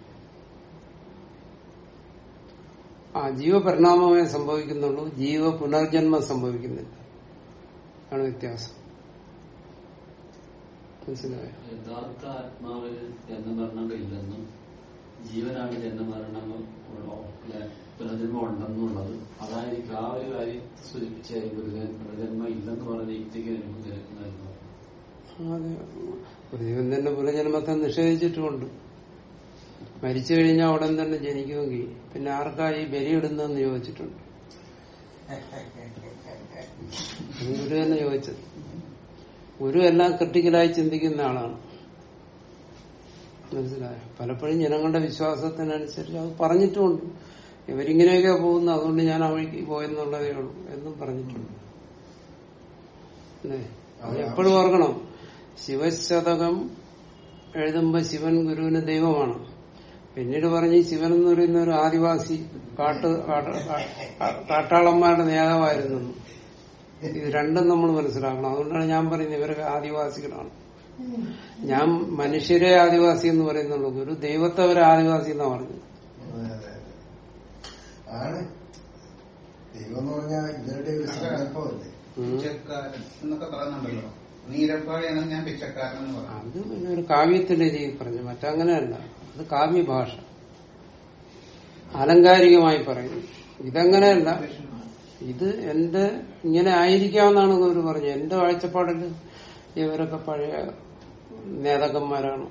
ആ ജീവപരിണാമമേ സംഭവിക്കുന്നുള്ളൂ ജീവ പുനർജന്മം സംഭവിക്കുന്നില്ല ആണ് വ്യത്യാസം മനസ്സിലായോ യഥാർത്ഥ ആത്മാവിൽ ജന്മമരണങ്ങളില്ലെന്നും ജീവനാണ് ജന്മമരണങ്ങൾ പുനർജന്മം ഉണ്ടെന്നുള്ളത് അതായിരിക്കും ആ ഒരു കാര്യം സൂചിപ്പിച്ച പുനർജന്മം ഇല്ലെന്ന് പറഞ്ഞ യുക്തിക്ക് നമുക്ക് നിരക്കുന്നതായിരുന്നു അതെ ഒരു ജീവൻ തന്നെ പുനർജന്മത്തെ നിഷേധിച്ചിട്ടുമുണ്ട് മരിച്ചു കഴിഞ്ഞാൽ ഉടൻ തന്നെ ജനിക്കുമെങ്കിൽ പിന്നെ ആർക്കാ ഈ ബലിയിടുന്നതെന്ന് ചോദിച്ചിട്ടുണ്ട് അത് ഗുരു തന്നെ ചോദിച്ചത് ഗുരു എല്ലാം ക്രിട്ടിക്കലായി ചിന്തിക്കുന്ന ആളാണ് മനസ്സിലായോ പലപ്പോഴും ജനങ്ങളുടെ വിശ്വാസത്തിനനുസരിച്ച് അത് പറഞ്ഞിട്ടുമുണ്ട് ഇവരിങ്ങനെയൊക്കെ പോകുന്നു അതുകൊണ്ട് ഞാൻ ആ വഴിക്ക് പോയെന്നുള്ളതേ ഉള്ളൂ എന്നും പറഞ്ഞിട്ടുണ്ട് അല്ലേ അത് എപ്പോഴും ഓർക്കണം ശിവശതകം എഴുതുമ്പോ ശിവൻ ഗുരുവിന് ദൈവമാണ് പിന്നീട് പറഞ്ഞ് ഈ ശിവൻ എന്ന് പറയുന്ന ഒരു ആദിവാസി കാട്ട് കാട്ട് കാ- കാട്ടാളന്മാരുടെ നേതാവായിരുന്നു എന്ന്. ഇത് രണ്ടും നമ്മൾ മനസ്സിലാക്കണം അതുകൊണ്ടാണ് ഞാൻ പറയുന്നത് ഇവരൊക്കെ ആദിവാസികളാണ് ഞാൻ മനുഷ്യരെ ആദിവാസി എന്ന് പറയുന്നുള്ളൂ ഗുരു ദൈവത്തെ ഒരു ആദിവാസി എന്നാ പറഞ്ഞത് അതെ, അതെ, അതെ. ആണ് ദൈവം എന്ന് പറഞ്ഞാൽ ഇവരുടെ ഒരു സങ്കല്പമല്ലേ ഉം. പിച്ചക്കാരൻ എന്നൊക്കെ പറയുന്നുണ്ടല്ലോ നീരപ്പാടിയാണ് ഞാൻ പിച്ചക്കാരൻ എന്ന് പറഞ്ഞു അത് പിന്നെ ഒരു കാവ്യത്തിന്റെ രീതി പറഞ്ഞു മറ്റങ്ങനെയല്ല അത് കാവ്യഭാഷ ആലങ്കാരികമായി പറയുന്നു ഇതങ്ങനെയല്ല ഇത് എന്റെ ഇങ്ങനെ ആയിരിക്കാമെന്നാണ് ഗുരു പറഞ്ഞത് എന്റെ കാഴ്ചപ്പാടിൽ ഇവരൊക്കെ പഴയ നേതാക്കന്മാരാണ്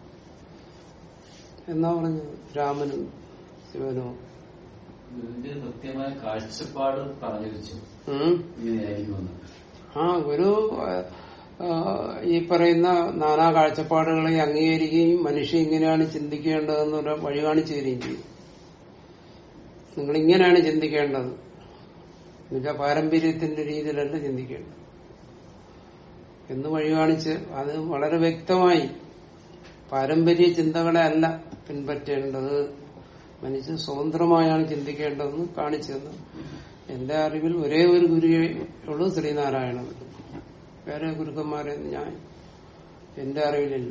എന്നാ പറഞ്ഞത് രാമനും ശിവനും ഗുരുവിന്റെ കൃത്യമായ കാഴ്ചപ്പാട് പറഞ്ഞു വെച്ചു ഉം. ഇങ്ങനെയായിരിക്കുമെന്ന് ആ ഗുരു ആ, ഈ പറയുന്ന നാനാ കാഴ്ചപ്പാടുകളെ അംഗീകരിക്കുകയും മനുഷ്യൻ ഇങ്ങനെയാണ് ചിന്തിക്കേണ്ടതെന്നൊരു വഴി കാണിച്ചു തരികയും ചെയ്യും നിങ്ങൾ ഇങ്ങനെയാണ് ചിന്തിക്കേണ്ടത് എന്നുവെച്ചാൽ പാരമ്പര്യത്തിന്റെ രീതിയിലല്ല ചിന്തിക്കേണ്ടത് എന്ന് വഴി കാണിച്ച് അത് വളരെ വ്യക്തമായി പാരമ്പര്യ ചിന്തകളെ അല്ല പിൻപറ്റേണ്ടത് മനുഷ്യൻ സ്വതന്ത്രമായാണ് ചിന്തിക്കേണ്ടതെന്ന് കാണിച്ചു തന്നു എന്റെ അറിവിൽ ഒരേ ഒരു ഗുരുവേ ഉള്ളൂ ശ്രീനാരായണ ഗുരു വേറെ ഗുരുക്കന്മാരെ ഞാൻ എന്റെ അറിവിലില്ല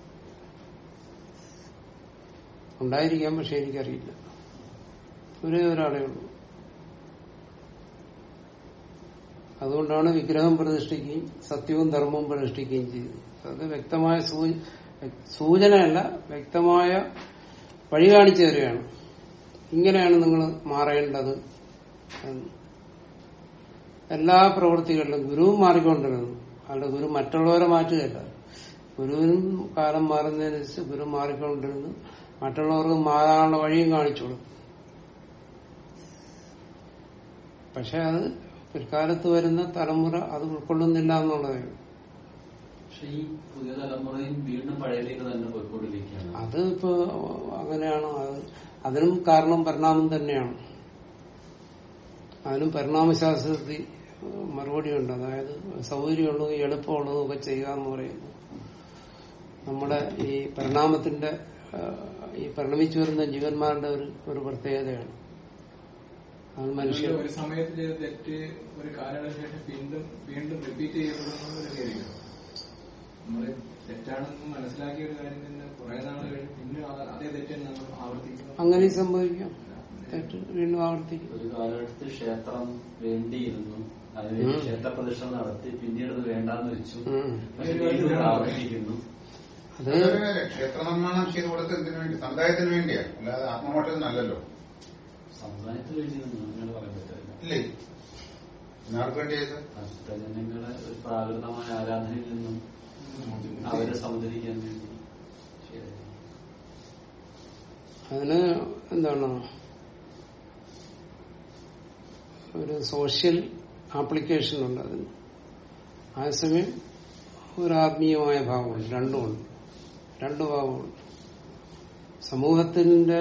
ഉണ്ടായിരിക്കാം പക്ഷെ എനിക്കറിയില്ല ഒരേ ഒരാളേ ഉള്ളൂ അതുകൊണ്ടാണ് വിഗ്രഹം പ്രതിഷ്ഠിക്കുകയും സത്യവും ധർമ്മവും പ്രതിഷ്ഠിക്കുകയും ചെയ്തത് അത് വ്യക്തമായ സൂ- സൂചനയല്ല വ്യക്തമായ വഴി കാണിച്ചു തരികയാണ് ഇങ്ങനെയാണ് നിങ്ങൾ മാറേണ്ടത് എന്ന്. എല്ലാ പ്രവൃത്തികളിലും ഗുരുവും മാറിക്കൊണ്ടിരുന്നു അല്ല ഗുരു മറ്റുള്ളവരെ മാറ്റുകയല്ല ഗുരുവിനും കാലം മാറുന്നതിനനുസരിച്ച് ഗുരു മാറിക്കൊണ്ടിരുന്നു മറ്റുള്ളവർക്ക് മാറാനുള്ള വഴിയും കാണിച്ചു കൊടുത്തു പക്ഷെ അത് പിൽക്കാലത്ത് വരുന്ന തലമുറ അത് ഉൾക്കൊള്ളുന്നില്ല എന്നുള്ളതേ ഉള്ളൂ. പക്ഷെ ഈ പുതിയ തലമുറയും വീണ്ടും പഴയതിലേക്ക് തന്നെ പോയിക്കൊണ്ടിരിക്കുകയാണ് അത് ഇപ്പോ അങ്ങനെയാണ് അത് അതിനും കാരണം പരിണാമം തന്നെയാണ് അതിനും പരിണാമശാസ്ത്രത്തിൽ മറുപടിയുണ്ട് അതായത് സൗകര്യമുള്ളതും എളുപ്പമുള്ളതും ഒക്കെ ചെയ്യുക എന്ന് പറയുന്നു നമ്മുടെ ഈ പരിണാമത്തിന്റെ ആ, ഈ പരിണമിച്ചു വരുന്ന ജീവന്മാരുടെ ഒരു ഒരു പ്രത്യേകതയാണ് അത് മനുഷ്യർ ഒരു സമയത്ത് ചെയ്ത തെറ്റ് ഒരു കാലഘട്ടത്തിന് ശേഷം വീണ്ടും വീണ്ടും റിപ്പീറ്റ് ചെയ്യപ്പെടുന്ന ഒരു കാര്യമാണ് നമ്മള് തെറ്റാണെന്ന് മനസ്സിലാക്കിയ ഒരു കാര്യം തന്നെ കുറെ നാൾ കഴിഞ്ഞ് പിന്നെ ആ- അതേ തെറ്റ് തന്നെ നമ്മൾ ആവർത്തിക്കുന്നു അങ്ങനെ സംഭവിക്കാം തെറ്റ് വീണ്ടും ആവർത്തിക്കും ഒരു കാലഘട്ടത്തിൽ ക്ഷേത്രം വേണ്ടിയിരുന്നു അതിനുവേണ്ടി ഉം. ക്ഷേത്രപ്രതിഷ്ഠ നടത്തി പിന്നീട് അത് വേണ്ടാന്ന് വെച്ചു ഉം. പക്ഷെ വീണ്ടും ഇത് ആവർത്തിക്കുന്നു അത് അതൊരു ക്ഷേത്ര നിർമ്മാണം ചെയ്ത് കൊടുത്തതിന് വേണ്ടി സമുദായത്തിന് വേണ്ടിയാ അല്ലാതെ ആത്മമോട്ടത്തിനല്ലല്ലോ സമുദായത്തിൽ വേണ്ടിയൊന്നും അങ്ങനെ പറയാൻ പറ്റില്ല ഇല്ലേ പിന്നെ ആർക്ക് വേണ്ടി ചെയ്ത് ഭക്തജനങ്ങളെ ഒരു പ്രാകൃതമായ ആരാധനയിൽ നിന്നും അവരെ സമുദ്രിക്കാൻ വേണ്ടി ശരി. അതിന് എന്താണ് ഒരു സോഷ്യൽ ആപ്ലിക്കേഷൻ ഉണ്ട് അതിന് അതേസമയം ഒരു ആത്മീയമായ ഭാവമുണ്ട് രണ്ടുമുണ്ട് രണ്ടു ഭാവമുണ്ട് സമൂഹത്തിന്റെ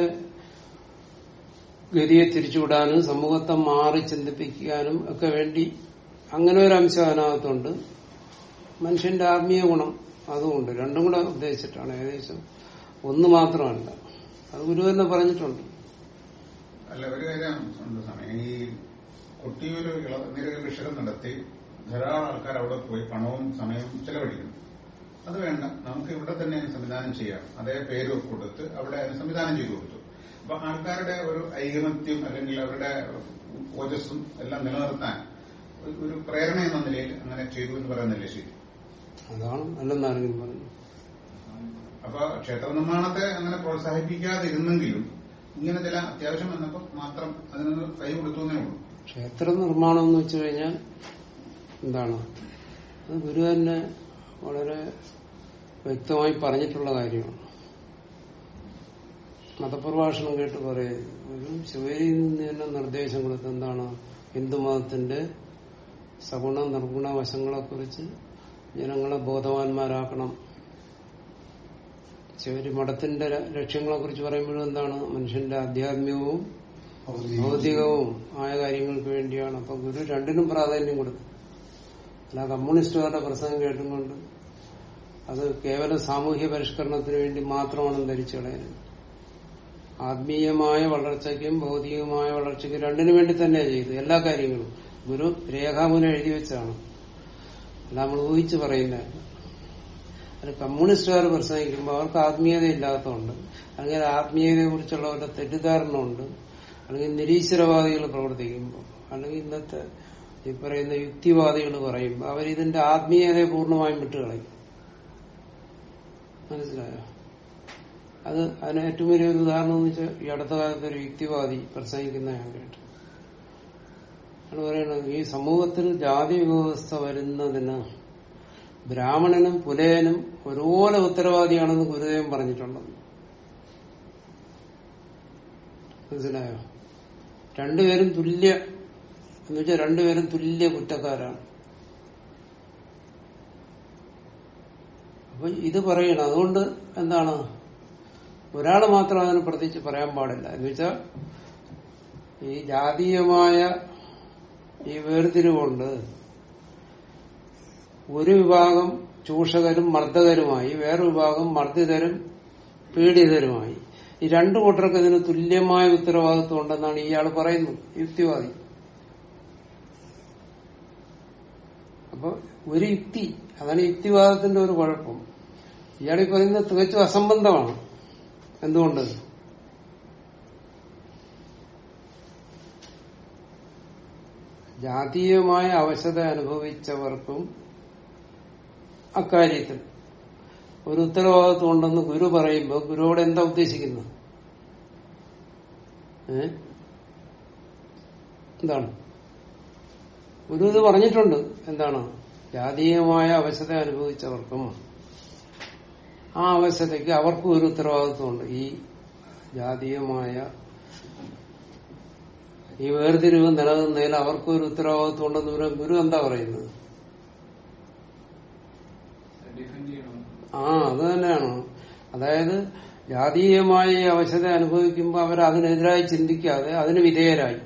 ഗതിയെ തിരിച്ചുവിടാനും സമൂഹത്തെ മാറി ചിന്തിപ്പിക്കാനും ഒക്കെ വേണ്ടി അങ്ങനെ ഒരു അംശം അതിനകത്തുണ്ട് മനുഷ്യന്റെ ആത്മീയ ഗുണം അതുമുണ്ട് രണ്ടും കൂടെ ഉദ്ദേശിച്ചിട്ടാണ് ഏകദേശം ഒന്ന് മാത്രമല്ല അത് ഗുരു തന്നെ പറഞ്ഞിട്ടുണ്ട് അല്ല ഒരു കാര്യം ഉണ്ട് സമയം ഈ കൊട്ടിയൂര് ഇളനീരക കൃഷികൾ നടത്തി ധാരാളം ആൾക്കാർ അവിടെ പോയി പണവും സമയവും ചെലവഴിക്കുന്നു അത് വേണ്ട നമുക്ക് ഇവിടെ തന്നെ അതിന് സംവിധാനം ചെയ്യാം അതേ പേര് കൊടുത്ത് അവിടെ അതിന് സംവിധാനം ചെയ്തു കൊടുത്തു അപ്പൊ ആൾക്കാരുടെ ഒരു ഐകമത്യം അല്ലെങ്കിൽ അവരുടെ ഓജസ്സും എല്ലാം നിലനിർത്താൻ ഒരു- ഒരു പ്രേരണ എന്ന നിലയിൽ അങ്ങനെ ചെയ്തു എന്ന് പറയുന്നില്ലേ ശരി അതാണ് അല്ലെന്നാരെങ്കിലും പറഞ്ഞു അപ്പൊ ക്ഷേത്ര നിർമ്മാണത്തെ അങ്ങനെ പ്രോത്സാഹിപ്പിക്കാതിരുന്നെങ്കിലും ഇങ്ങനെ ചില അത്യാവശ്യം വന്നപ്പോൾ മാത്രം അതിനൊന്ന് കൈ കൊടുത്തു എന്നേ ഉള്ളൂ ക്ഷേത്ര നിർമ്മാണം എന്ന് വെച്ചു കഴിഞ്ഞാൽ എന്താണ് അത് ഗുരു തന്നെ വളരെ വ്യക്തമായി പറഞ്ഞിട്ടുള്ള കാര്യമാണ് മതപ്രഭാഷണം കേട്ട് പറയും ഒരു ശിവരിയിൽ നിന്ന് തന്നെ നിർദ്ദേശം കൊടുത്ത് എന്താണ് ഹിന്ദുമതത്തിന്റെ സഗുണ നിർഗുണ വശങ്ങളെ കുറിച്ച് ജനങ്ങളെ ബോധവാന്മാരാക്കണം ശിവരി മഠത്തിന്റെ ലക്ഷ്യങ്ങളെ കുറിച്ച് പറയുമ്പോഴും എന്താണ് മനുഷ്യന്റെ ആധ്യാത്മികവും ഭൗതികവും ആയ കാര്യങ്ങൾക്ക് വേണ്ടിയാണ് അപ്പൊ ഗുരു രണ്ടിനും പ്രാധാന്യം കൊടുത്തു അല്ല കമ്മ്യൂണിസ്റ്റുകാരുടെ പ്രസംഗം കേട്ടുകൊണ്ട് അത് കേവലം സാമൂഹ്യ പരിഷ്കരണത്തിന് വേണ്ടി മാത്രമാണ് ധരിച്ചു കളയുന്നത് ആത്മീയമായ വളർച്ചയ്ക്കും ഭൗതികമായ വളർച്ചയ്ക്കും രണ്ടിനു വേണ്ടി തന്നെയാണ് ചെയ്തു എല്ലാ കാര്യങ്ങളും ഗുരു രേഖാമൂലം എഴുതി വെച്ചാണ് അല്ല നമ്മൾ ഊഹിച്ച് പറയുന്നതല്ല അത് കമ്മ്യൂണിസ്റ്റുകാർ പ്രസംഗിക്കുമ്പോൾ അവർക്ക് ആത്മീയത ഇല്ലാത്തതുകൊണ്ട് അല്ലെങ്കിൽ ആത്മീയതയെ കുറിച്ചുള്ള അവരുടെ തെറ്റിദ്ധാരണമുണ്ട് അല്ലെങ്കിൽ നിരീശ്വരവാദികൾ പ്രവർത്തിക്കുമ്പോൾ അല്ലെങ്കിൽ ഇന്നത്തെ ഈ പറയുന്ന യുക്തിവാദികൾ പറയുമ്പോൾ അവരിതിന്റെ ആത്മീയതയെ പൂർണ്ണമായും വിട്ടുകളയും മനസ്സിലായോ അത് അതിന് ഏറ്റവും വലിയൊരു ഉദാഹരണം എന്ന് വെച്ചാൽ ഈ അടുത്ത കാലത്ത് ഒരു യുക്തിവാദി പ്രസംഗിക്കുന്ന ഞാൻ കേട്ടു ആണ് പറയുന്നത് ഈ സമൂഹത്തിൽ ജാതി വ്യവസ്ഥ വരുന്നതിന് ബ്രാഹ്മണനും പുലയനും ഒരുപോലെ ഉത്തരവാദിയാണെന്ന് ഗുരുദേവൻ പറഞ്ഞിട്ടുണ്ടെന്ന് മനസ്സിലായോ രണ്ടുപേരും തുല്യ എന്ന് വെച്ചാൽ രണ്ടുപേരും തുല്യ കുറ്റക്കാരാണ് അപ്പൊ ഇത് പറയണം അതുകൊണ്ട് എന്താണ് ഒരാൾ മാത്രം അതിനെ പ്രത്യേകിച്ച് പറയാൻ പാടില്ല എന്ന് വെച്ചാൽ ഈ ജാതീയമായ ഈ വേർതിരിവുകൊണ്ട് ഒരു വിഭാഗം ചൂഷകരും മർദ്ദകരുമായി വേറെ വിഭാഗം മർദ്ദിതരും പീഡിതരുമായി ഈ രണ്ടു കൂട്ടർക്ക് ഇതിന് തുല്യമായ ഉത്തരവാദിത്വം ഉണ്ടെന്നാണ് ഇയാൾ പറയുന്നത് യുക്തിവാദി അപ്പൊ ഒരു യുക്തി അതാണ് യുക്തിവാദത്തിന്റെ ഒരു കുഴപ്പം ഇയാൾ ഈ പറയുന്നത് തികച്ചും അസംബന്ധമാണ് എന്തുകൊണ്ട് ജാതീയമായ അവശത അനുഭവിച്ചവർക്കും അക്കാര്യത്തിൽ ഒരു ഉത്തരവാദിത്വം ഉണ്ടെന്ന് ഗുരു പറയുമ്പോൾ ഗുരുവോട് എന്താ ഉദ്ദേശിക്കുന്നത് ഏ എന്താണ് ഗുരു ഇത് പറഞ്ഞിട്ടുണ്ട് എന്താണ് ജാതീയമായ അവശത അനുഭവിച്ചവർക്കും ആ അവസ്ഥയ്ക്ക് അവർക്കും ഒരു ഉത്തരവാദിത്വമുണ്ട് ഈ ജാതീയമായ ഈ വേർതിരിവ് നിലനിന്നതിൽ അവർക്കും ഒരു ഉത്തരവാദിത്വം ഉണ്ടെന്ന് പറയാൻ ഗുരു എന്താ പറയുന്നത് ഡിഫെൻഡ് ചെയ്യണം ആ അത് തന്നെയാണ് അതായത് ജാതീയമായ ഈ അവശത അനുഭവിക്കുമ്പോൾ അവർ അതിനെതിരായി ചിന്തിക്കാതെ അതിന് വിധേയരായി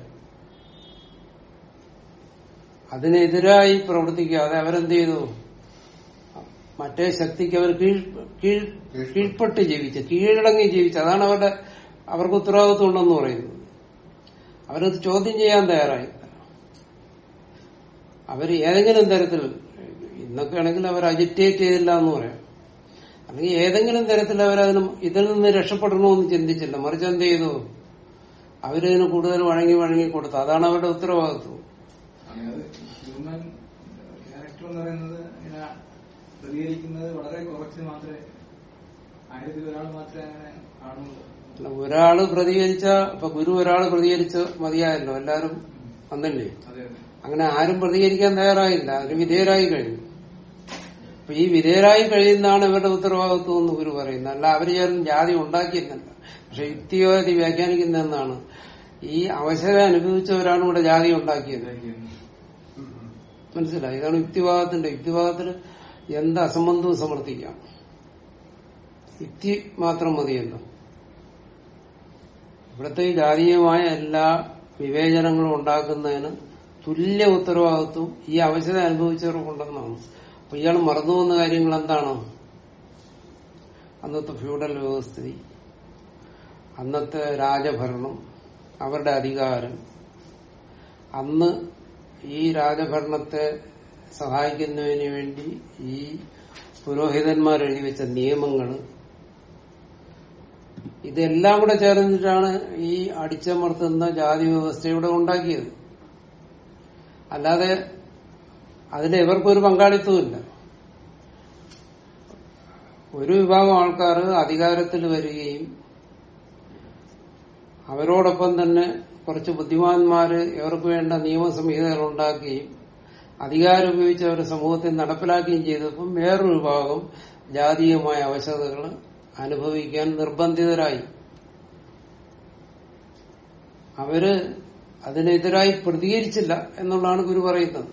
അതിനെതിരായി പ്രവർത്തിക്കാതെ അവരെന്ത് ചെയ്തു മറ്റേ ശക്തിക്ക് അവർ കീഴ് കീഴ് കീഴ്പ്പെട്ട് ജീവിച്ചു കീഴടങ്ങി ജീവിച്ചു അതാണ് അവരുടെ അവർക്ക് ഉത്തരവാദിത്വം ഉണ്ടെന്ന് പറയുന്നത് അവരത് ചോദ്യം ചെയ്യാൻ തയ്യാറായി അവർ ഏതെങ്കിലും തരത്തിൽ ഇന്നൊക്കെ ആണെങ്കിൽ അവർ അജിറ്റേറ്റ് ചെയ്തില്ല എന്ന് പറയാം അല്ലെങ്കിൽ ഏതെങ്കിലും തരത്തിൽ അവരതിന് ഇതിൽ നിന്ന് രക്ഷപ്പെടണമെന്ന് ചിന്തിച്ചില്ല മറിച്ച് എന്ത് ചെയ്തു അവരിതിന് കൂടുതൽ വഴങ്ങി വഴങ്ങി കൊടുത്തു അതാണ് അവരുടെ ഉത്തരവാദിത്വം അതായത് ഹ്യൂമൻ ക്യാരക്ടർ എന്ന് പറയുന്നത് ഇങ്ങനെ പ്രതികരിക്കുന്നത് വളരെ കുറച്ച് മാത്രമേ ആയിരത്തിൽ ഒരാൾ മാത്രമേ അങ്ങനെ കാണുള്ളൂ അല്ല, ഒരാള് പ്രതികരിച്ച ഇപ്പൊ ഗുരു ഒരാള് പ്രതികരിച്ച് മതിയായല്ലോ എല്ലാരും വന്നില്ലേ അതെ അതെ അങ്ങനെ ആരും പ്രതികരിക്കാൻ തയ്യാറായില്ല അതിന് വിധേയരായി കഴിഞ്ഞു അപ്പൊ ഈ വിധേയരായി കഴിയുന്നതാണ് ഇവരുടെ ഉത്തരവാദിത്വം എന്ന് ഗുരു പറയുന്നത് അല്ല അവർ ചേർന്ന് ജാതി ഉണ്ടാക്കിയിരുന്നല്ല പക്ഷെ യുക്തിവാദി വ്യാഖ്യാനിക്കുന്ന എന്താണ് ഈ അവശത അനുഭവിച്ചവരാണ് ഇവിടെ ജാതി ഉണ്ടാക്കിയത് മനസ്സിലായി ഇതാണ് യുക്തിവാദത്തിന്റെ യുക്തിവാദത്തിന് എന്ത് അസംബന്ധവും സമർത്ഥിക്കാം യുക്തി മാത്രം മതിയല്ലോ ഇവിടുത്തെ ഈ ജാതീയമായ എല്ലാ വിവേചനങ്ങളും ഉണ്ടാക്കുന്നതിന് തുല്യ ഉത്തരവാദിത്വം ഈ അവശത അനുഭവിച്ചവർക്കുണ്ടെന്നാണ് അപ്പൊ ഇയാൾ മറന്നു പോകുന്ന കാര്യങ്ങൾ എന്താണ് അന്നത്തെ ഫ്യൂഡൽ വ്യവസ്ഥിതി അന്നത്തെ രാജഭരണം അവരുടെ അധികാരം അന്ന് ഈ രാജഭരണത്തെ സഹായിക്കുന്നതിന് വേണ്ടി ഈ പുരോഹിതന്മാർ എഴുതി വെച്ച നിയമങ്ങൾ ഇതെല്ലാം കൂടെ ചേർന്നിട്ടാണ് ഈ അടിച്ചമർത്തുന്ന ജാതി വ്യവസ്ഥ ഇവിടെ ഉണ്ടാക്കിയത് അല്ലാതെ അതിൽ ഇവർക്കൊരു പങ്കാളിത്തവുമില്ല ഒരു വിഭാഗം ആൾക്കാർ അധികാരത്തിൽ വരികയും അവരോടൊപ്പം തന്നെ കുറച്ച് ബുദ്ധിമാന്മാര് ഇവർക്ക് വേണ്ട നിയമസംഹിതകൾ ഉണ്ടാക്കുകയും അധികാരം ഉപയോഗിച്ച് അവരുടെ സമൂഹത്തിൽ നടപ്പിലാക്കുകയും ചെയ്തപ്പം വേറൊരു വിഭാഗം ജാതീയമായ അവശതകൾ അനുഭവിക്കാൻ നിർബന്ധിതരായി അവര് അതിനെതിരായി പ്രതികരിച്ചില്ല എന്നുള്ളതാണ് ഗുരു പറയുന്നത്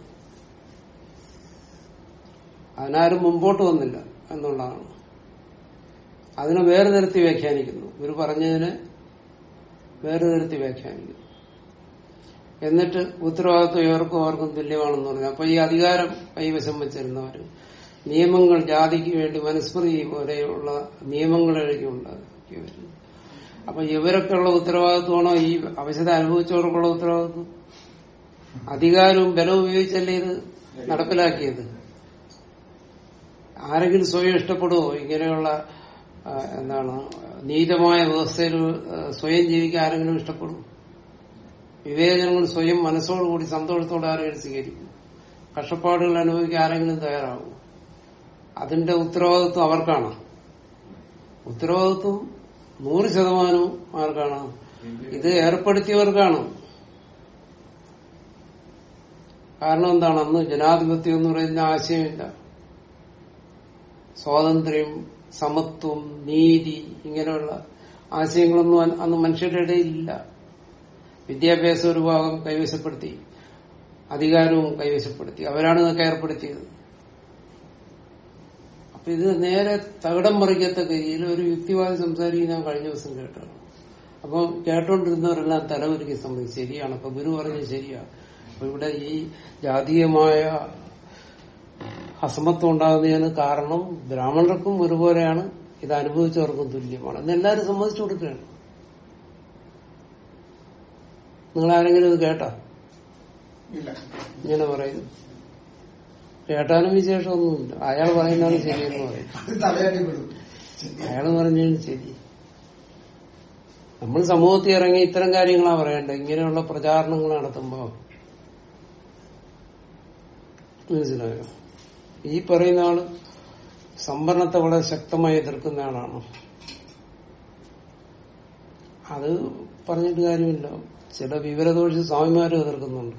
അതിനാരും മുമ്പോട്ട് വന്നില്ല എന്നുള്ളതാണ് അതിനെ വേറെ തരത്തിൽ വ്യാഖ്യാനിക്കുന്നു ഗുരു പറഞ്ഞതിനെ വേറെ തരത്തിൽ വ്യാഖ്യാനിക്കുന്നു എന്നിട്ട് ഉത്തരവാദിത്വം ഇവർക്കും അവർക്കും തുല്യമാണെന്ന് പറഞ്ഞു അപ്പൊ ഈ അധികാരം കൈവശം വെച്ചിരുന്നവര് നിയമങ്ങൾ ജാതിക്ക് വേണ്ടി മനുസ്മൃതി പോലെയുള്ള നിയമങ്ങൾ എഴുതി ഉണ്ടാക്കിയവര് അപ്പൊ ഇവരൊക്കെയുള്ള ഉത്തരവാദിത്വമാണോ ഈ അവശത അനുഭവിച്ചവർക്കുള്ള ഉത്തരവാദിത്വം അധികാരവും ബലവും ഉപയോഗിച്ചല്ലേ ഇത് നടപ്പിലാക്കിയത് ആരെങ്കിലും സ്വയം ഇഷ്ടപ്പെടുവോ ഇങ്ങനെയുള്ള ആ, എന്താണ് നീതമായ വ്യവസ്ഥയിൽ ആ, സ്വയം ജീവിക്കാൻ ആരെങ്കിലും ഇഷ്ടപ്പെടും വിവേചനങ്ങൾ സ്വയം മനസ്സോടുകൂടി സന്തോഷത്തോടെ ആരെങ്കിലും സ്വീകരിക്കും കഷ്ടപ്പാടുകൾ അനുഭവിക്കാൻ ആരെങ്കിലും തയ്യാറാവും അതിന്റെ ഉത്തരവാദിത്വം അവർക്കാണ് ഉത്തരവാദിത്വം നൂറ് ശതമാനവും ആർക്കാണ് ഇത് ഏർപ്പെടുത്തിയവർക്കാണ് കാരണം എന്താണ് അന്ന് ജനാധിപത്യം എന്ന് പറയുന്ന ആശയമില്ല സ്വാതന്ത്ര്യം സമത്വം നീതി ഇങ്ങനെയുള്ള ആശയങ്ങളൊന്നും അന്ന് അന്ന് മനുഷ്യരുടെ ഇടയിലില്ല വിദ്യാഭ്യാസ ഒരു ഭാഗം കൈവശപ്പെടുത്തി അധികാരവും കൈവശപ്പെടുത്തി അവരാണ് ഇതൊക്കെ ഏർപ്പെടുത്തിയത് അപ്പൊ ഇത് നേരെ തകിടം മറിക്കത്തക്ക രീതിയിൽ ഒരു യുക്തിവാദി സംസാരിക്കുന്ന ഞാൻ കഴിഞ്ഞ ദിവസം കേട്ടതാണ് അപ്പൊ കേട്ടോണ്ടിരുന്നവരെല്ലാം തലവരിക്ക് സംബന്ധിച്ച് ശരിയാണ് അപ്പൊ ഗുരു പറഞ്ഞത് ശരിയാണ് അപ്പൊ ഇവിടെ ഈ ജാതീയമായ അസമത്വം ഉണ്ടാകുന്നതിന് കാരണം ബ്രാഹ്മണർക്കും ഒരുപോലെയാണ് ഇത് അനുഭവിച്ചവർക്കും തുല്യമാണ് എന്ന് എല്ലാവരും സമ്മതിച്ചു കൊടുക്കുകയാണ് നിങ്ങൾ ആരെങ്കിലും ഇത് കേട്ടാ ഇല്ല ഇങ്ങനെ പറയുന്നു കേട്ടാനും വിശേഷമൊന്നുമില്ല അയാൾ പറയുന്നതാണ് ശരിയെന്ന് പറയും അത് തലയാട്ടിപ്പെടും അയാൾ പറഞ്ഞാണ് ശരി നമ്മൾ സമൂഹത്തിൽ ഇറങ്ങി ഇത്തരം കാര്യങ്ങളാ പറയണ്ടേ ഇങ്ങനെയുള്ള പ്രചാരണങ്ങൾ നടത്തുമ്പോ മനസ്സിലായോ ഈ പറയുന്ന ആള് സംവരണത്തെ വളരെ ശക്തമായി എതിർക്കുന്ന ആളാണ് അത് പറഞ്ഞിട്ട് കാര്യമില്ല ചില വിവരദോഷി സ്വാമിമാരും എതിർക്കുന്നുണ്ട്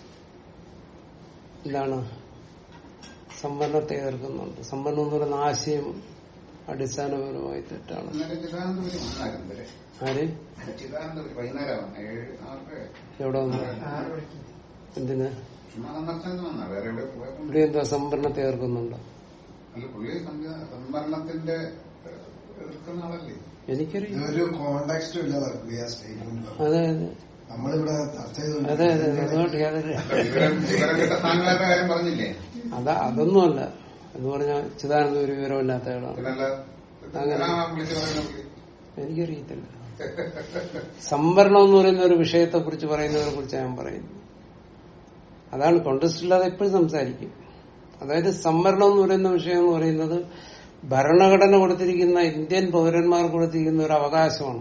എന്താണ് സംവരണത്തെ എതിർക്കുന്നുണ്ട് സംവരണം എന്ന് പറയുന്ന ആശയം അടിസ്ഥാനപരമായി തെറ്റാണ് ഇന്നലെ ചിദാനന്ദപുരി വന്നായിരുന്നു ഇവരെ ആര് ചിദാനന്ദപുരി വൈകുന്നേരം വന്ന ഏഴ് ആറ് എവിടെ വന്നു എന്തിന് ചുമ്മാ സന്ദർശനം വന്ന വേറെ എവിടെ പോയപ്പോ ഇവിടെ എന്താ സംവരണത്തെ ഏർക്കുന്നുണ്ടോ അല്ല പുള്ളി സംവിധാന സംവരണത്തിന്റെ ഏഹ്, എതിർക്കുന്ന ആളല്ലേ എനിക്കറിയാം ഇതൊരു കോണ്ടാക്സ്റ്റും ഇല്ല നടക്കുക ആ സ്റ്റേറ്റ്മെന്റ് അതെ അതെ നമ്മളിവിടെ ചർച്ച അതെ അതെ ചെയ്തുകൊണ്ടിരിക്കുന്നത് അതുകൊണ്ട് യാതൊരു വിവരം വിവരം കിട്ട സ്ഥാനക്കാരുടെ കാര്യം പറഞ്ഞില്ലേ അതാ അതൊന്നുമല്ല എന്ന് പറഞ്ഞാൽ ചിദാനന്ദ ഒരു വിവരമില്ലാത്ത ആളാണ് പിന്നല്ല അങ്ങനെ. ആ വിളിച്ച് പറയുന്ന പുള്ളി എനിക്കറിയത്തില്ല സംവരണം എന്ന് പറയുന്ന ഒരു വിഷയത്തെ കുറിച്ച് പറയുന്നതിനെ കുറിച്ച് ഞാൻ പറയുന്നു അതാണ് കോൺടസ്റ്റ് ഇല്ലാതെ എപ്പോഴും സംസാരിക്കും അതായത് സംവരണം എന്ന് പറയുന്ന വിഷയം എന്ന് പറയുന്നത് ഭരണഘടന കൊടുത്തിരിക്കുന്ന ഇന്ത്യൻ പൗരന്മാർക്ക് കൊടുത്തിരിക്കുന്ന ഒരു അവകാശമാണ്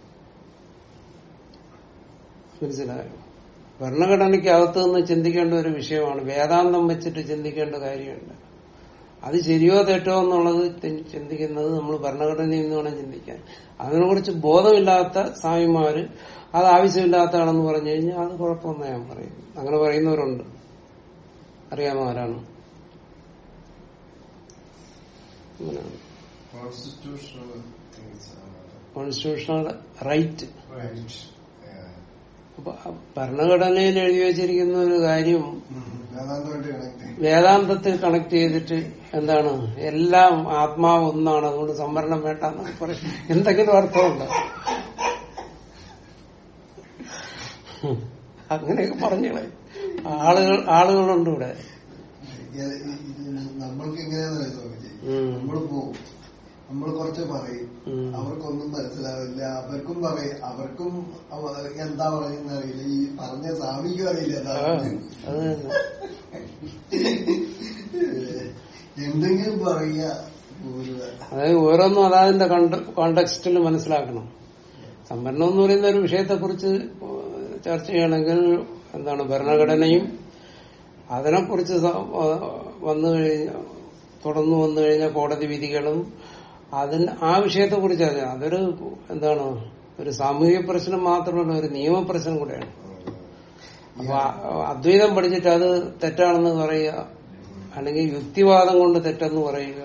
മനസ്സിലായോ ഭരണഘടനയ്ക്ക് അകത്ത് നിന്ന് ചിന്തിക്കേണ്ട ഒരു വിഷയമാണ് വേദാന്തം വെച്ചിട്ട് ചിന്തിക്കേണ്ട കാര്യമുണ്ട് അത് ശരിയോ തെറ്റോ എന്നുള്ളത് തി- ചിന്തിക്കുന്നത് നമ്മൾ ഭരണഘടനയിൽ നിന്ന് വേണം ചിന്തിക്കാൻ അതിനെക്കുറിച്ച് ബോധമില്ലാത്ത സ്വാമിമാര് അത് ആവശ്യമില്ലാത്തതാണെന്ന് പറഞ്ഞു കഴിഞ്ഞാൽ അത് കുഴപ്പമെന്ന് ഞാൻ പറയും അങ്ങനെ പറയുന്നവരുണ്ട് അറിയാമോ ആരാണ് അങ്ങനെയാണ് കോൺസ്റ്റിറ്റ്യൂഷണൽ കോൺസ്റ്റിറ്റ്യൂഷണൽ റൈറ്റ് അപ്പൊ ഭരണഘടനയിൽ എഴുതി വെച്ചിരിക്കുന്ന ഒരു കാര്യം വേദാന്തമായിട്ട് കണക്ട് ചെയ്യും വേദാന്തത്തിൽ കണക്ട് ചെയ്തിട്ട് എന്താണ് എല്ലാം ആത്മാവ് ഒന്നാണ് അതുകൊണ്ട് സംവരണം വേണ്ട എന്ന് പറയും എന്തെങ്കിലും അർത്ഥമുണ്ടോ ഹും. അങ്ങനെയൊക്കെ പറഞ്ഞോളെ ആളുകൾ ആളുകളുണ്ട് ഇവിടെ ഇത് ഇത് നമ്മൾക്ക് എങ്ങനെയാന്ന് അറിയാം ഉം. നമ്മൾ പോകും നമ്മൾ കുറച്ച് പറയും ഉം. അവർക്കൊന്നും മനസ്സിലാവില്ല അവർക്കും പറയും അവർക്കും അവ- എന്താ പറയുന്ന അറിയില്ല ഈ പറഞ്ഞ സ്വാമിക്കും അറിയില്ല എന്താ ആ, പറയുന്നത്. അത് തന്നെ. എന്തെങ്കിലും പറയുക പോരുക അതായത് ഓരോന്നും അതാതിന്റെ കോണ്ടക്സ്റ്റിൽ മനസ്സിലാക്കണം സംവരണം എന്ന് പറയുന്ന ഒരു വിഷയത്തെക്കുറിച്ച് ചർച്ച ചെയ്യണമെങ്കിൽ എന്താണ് ഭരണഘടനയും അതിനെക്കുറിച്ച് സ- വന്നു കഴിഞ്ഞ തുടർന്ന് വന്നു കഴിഞ്ഞ കോടതി വിധികളും അതിന് ആ വിഷയത്തെക്കുറിച്ച് അറിയാം അതൊരു എന്താണ് ഒരു സാമൂഹിക പ്രശ്നം മാത്രമല്ല ഒരു നിയമപ്രശ്നം കൂടെയാണ് അപ്പൊ ആ- അദ്വൈതം പഠിച്ചിട്ട് അത് തെറ്റാണെന്ന് പറയുക അല്ലെങ്കിൽ യുക്തിവാദം കൊണ്ട് തെറ്റെന്ന് പറയുക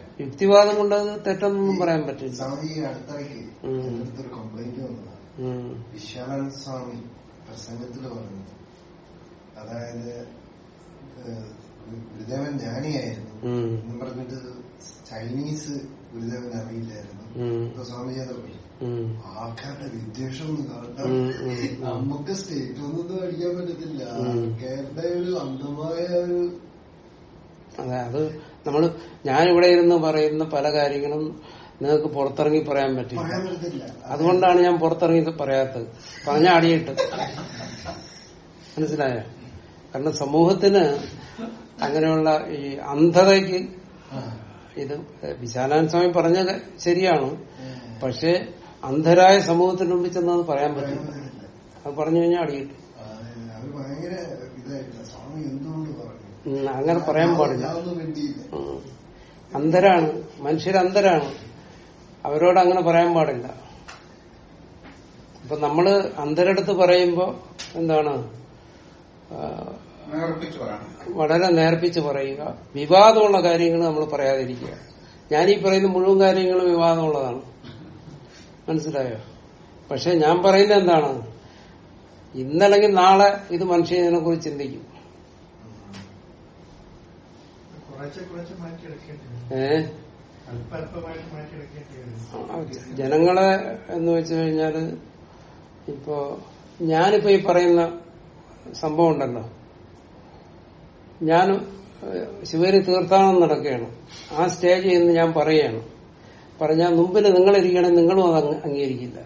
യുക്തിവാദം കൊണ്ട് അത് തെറ്റെന്നൊന്നും പറയാൻ പറ്റില്ല സ്വാമി ഈ അടുത്തിടയ്ക്ക് ഉം. എൻ്റെ അടുത്തൊരു കംപ്ലൈന്റ് വന്നതാണ് ഉം. വിശ്വാനന്ദ സ്വാമി പ്രസംഗത്തിൽ പറഞ്ഞത് അതായത് ഏഹ്, ഗുരുദേവൻ ജ്ഞാനിയായിരുന്നു ഉം. എന്നും പറഞ്ഞിട്ട് ചൈനീസ് ഗുരുദേവൻ അറിയില്ലായിരുന്നു ഉം. ഇപ്പൊ സ്വാമിജി അത് പറഞ്ഞു ഉം. ആൾക്കാരുടെ വിദ്വേഷം ഒന്ന് കാണണം ഉം, ഉം, ഉം. നമുക്ക് സ്റ്റേറ്റ് ഒന്നും പഠിക്കാൻ പറ്റത്തില്ല ഉം. ആൾക്കാരുടെ ഒരു അന്ധമായ ഒരു അതെ അത് നമ്മള് ഞാനിവിടെ ഇരുന്ന് പറയുന്ന പല കാര്യങ്ങളും നിങ്ങൾക്ക് പുറത്തിറങ്ങി പറയാൻ പറ്റില്ല പറയാൻ പറ്റത്തില്ല അതുകൊണ്ടാണ് ഞാൻ പുറത്തിറങ്ങി ഇത് പറയാത്തത് പറഞ്ഞ അടിയിട്ട് മനസ്സിലായോ കാരണം സമൂഹത്തിന് അങ്ങനെയുള്ള ഈ അന്ധതയ്ക്ക് ആ. ഇത് വിശാലാൻ സ്വാമി പറഞ്ഞത് ശരിയാണ് ഏഹ്. പക്ഷെ അന്ധരായ സമൂഹത്തിന് മുമ്പിൽ ചെന്ന് അത് പറയാൻ പറയാൻ പറ്റില്ല പറ്റത്തില്ല അത് പറഞ്ഞു കഴിഞ്ഞാൽ അടിയിട്ട് ആ, അവര് ഭയങ്കര ഇതായിട്ടില്ല സ്വാമി എന്തുകൊണ്ട് പറഞ്ഞു ഉം, അങ്ങനെ പറയാൻ പാടില്ല ഞാനൊന്നും വേണ്ടിയില്ല ഉം. അന്ധരാണ് മനുഷ്യർ അന്ധരാണ് അവരോട് അങ്ങനെ പറയാൻ പാടില്ല അപ്പൊ നമ്മള് അന്ധരടുത്ത് പറയുമ്പോ എന്താണ് ആ, നേർപ്പിച്ച് പറയണം വളരെ നേർപ്പിച്ച് പറയുക വിവാദമുള്ള കാര്യങ്ങൾ നമ്മൾ പറയാതിരിക്കുക ഞാനീ പറയുന്ന മുഴുവൻ കാര്യങ്ങളും വിവാദമുള്ളതാണ് മനസ്സിലായോ പക്ഷെ ഞാൻ പറയുന്നത് എന്താണ് ഇന്നല്ലെങ്കിൽ നാളെ ഇത് മനുഷ്യനെ കുറിച്ച് ചിന്തിക്കും കുറച്ച് കുറച്ച് മാറ്റിയെടുക്കേണ്ടി വരും ഏഹ് അല്പല്പമായിട്ട് മാറ്റിയെടുക്കേണ്ടി വരും ആ, ജനങ്ങളെ എന്ന് വെച്ച് കഴിഞ്ഞാല് ഇപ്പോ ഞാനിപ്പോ ഈ പറയുന്ന സംഭവം ഉണ്ടല്ലോ ഞാൻ ശിവരി തീർത്ഥാടനം നടക്കുകയാണ് ആ സ്റ്റേജിൽ നിന്ന് ഞാൻ പറയുകയാണ് പറഞ്ഞാൽ മുമ്പിൽ നിങ്ങളിരിക്കണം നിങ്ങളും അത് അംഗ- അംഗീകരിക്കില്ല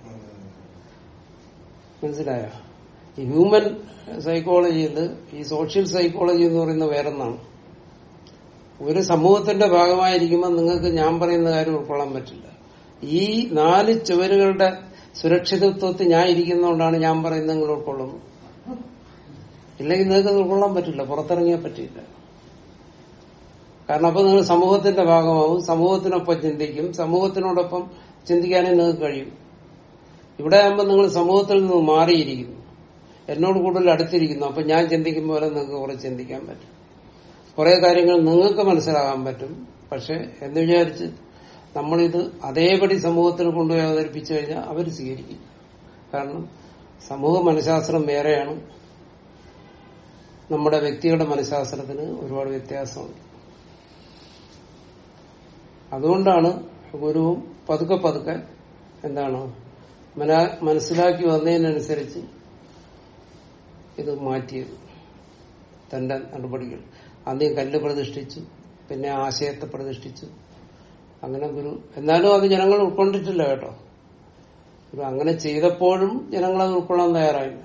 മനസ്സിലായോ ഈ ഹ്യൂമൻ സൈക്കോളജിയിൽ ഈ സോഷ്യൽ സൈക്കോളജി എന്ന് പറയുന്ന വേറൊന്നാണ് ഒരു സമൂഹത്തിന്റെ ഭാഗമായിരിക്കുമ്പോൾ നിങ്ങൾക്ക് ഞാൻ പറയുന്ന കാര്യം ഉൾക്കൊള്ളാൻ പറ്റില്ല ഈ നാല് ചുവരുകളുടെ സുരക്ഷിതത്വത്തിൽ ഞാൻ ഇരിക്കുന്നതുകൊണ്ടാണ് ഞാൻ പറയുന്നത് നിങ്ങൾ ഉൾക്കൊള്ളുന്നു ഇല്ലെങ്കിൽ നിങ്ങൾക്ക് അത് ഉൾക്കൊള്ളാൻ പറ്റില്ല പുറത്തിറങ്ങിയാൽ പറ്റില്ല കാരണം അപ്പൊ നിങ്ങൾ സമൂഹത്തിന്റെ ഭാഗമാവും സമൂഹത്തിനൊപ്പം ചിന്തിക്കും സമൂഹത്തിനോടൊപ്പം ചിന്തിക്കാനേ നിങ്ങൾക്ക് കഴിയും ഇവിടെ ആകുമ്പോൾ നിങ്ങൾ സമൂഹത്തിൽ നിന്ന് മാറിയിരിക്കുന്നു എന്നോട് കൂടുതൽ അടുത്തിരിക്കുന്നു അപ്പൊ ഞാൻ ചിന്തിക്കുമ്പോൾ പോലെ നിങ്ങൾക്ക് കുറെ ചിന്തിക്കാൻ പറ്റും കുറെ കാര്യങ്ങൾ നിങ്ങൾക്ക് മനസ്സിലാകാൻ പറ്റും പക്ഷെ എന്ന് വിചാരിച്ച് നമ്മളിത് അതേപടി സമൂഹത്തിൽ കൊണ്ടുപോയി അവതരിപ്പിച്ചു കഴിഞ്ഞാൽ അവർ സ്വീകരിക്കില്ല കാരണം സമൂഹ മനഃശാസ്ത്രം വേറെയാണ് നമ്മുടെ വ്യക്തിയുടെ മനഃശാസ്ത്രത്തിന് ഒരുപാട് വ്യത്യാസമുണ്ട് അതുകൊണ്ടാണ് ഗുരുവും പതുക്കെ പതുക്കെ എന്താണ് മന- മനസ്സിലാക്കി വന്നതിനനുസരിച്ച് ഇത് മാറ്റിയത് തന്റെ നടപടികൾ ആദ്യം കല്ല് പ്രതിഷ്ഠിച്ചു പിന്നെ ആശയത്തെ പ്രതിഷ്ഠിച്ചു അങ്ങനെ ഗുരു എന്നാലും അത് ജനങ്ങൾ ഉൾക്കൊണ്ടിട്ടില്ല കേട്ടോ ഗുരു അങ്ങനെ ചെയ്തപ്പോഴും ജനങ്ങൾ അത് ഉൾക്കൊള്ളാൻ തയ്യാറായില്ല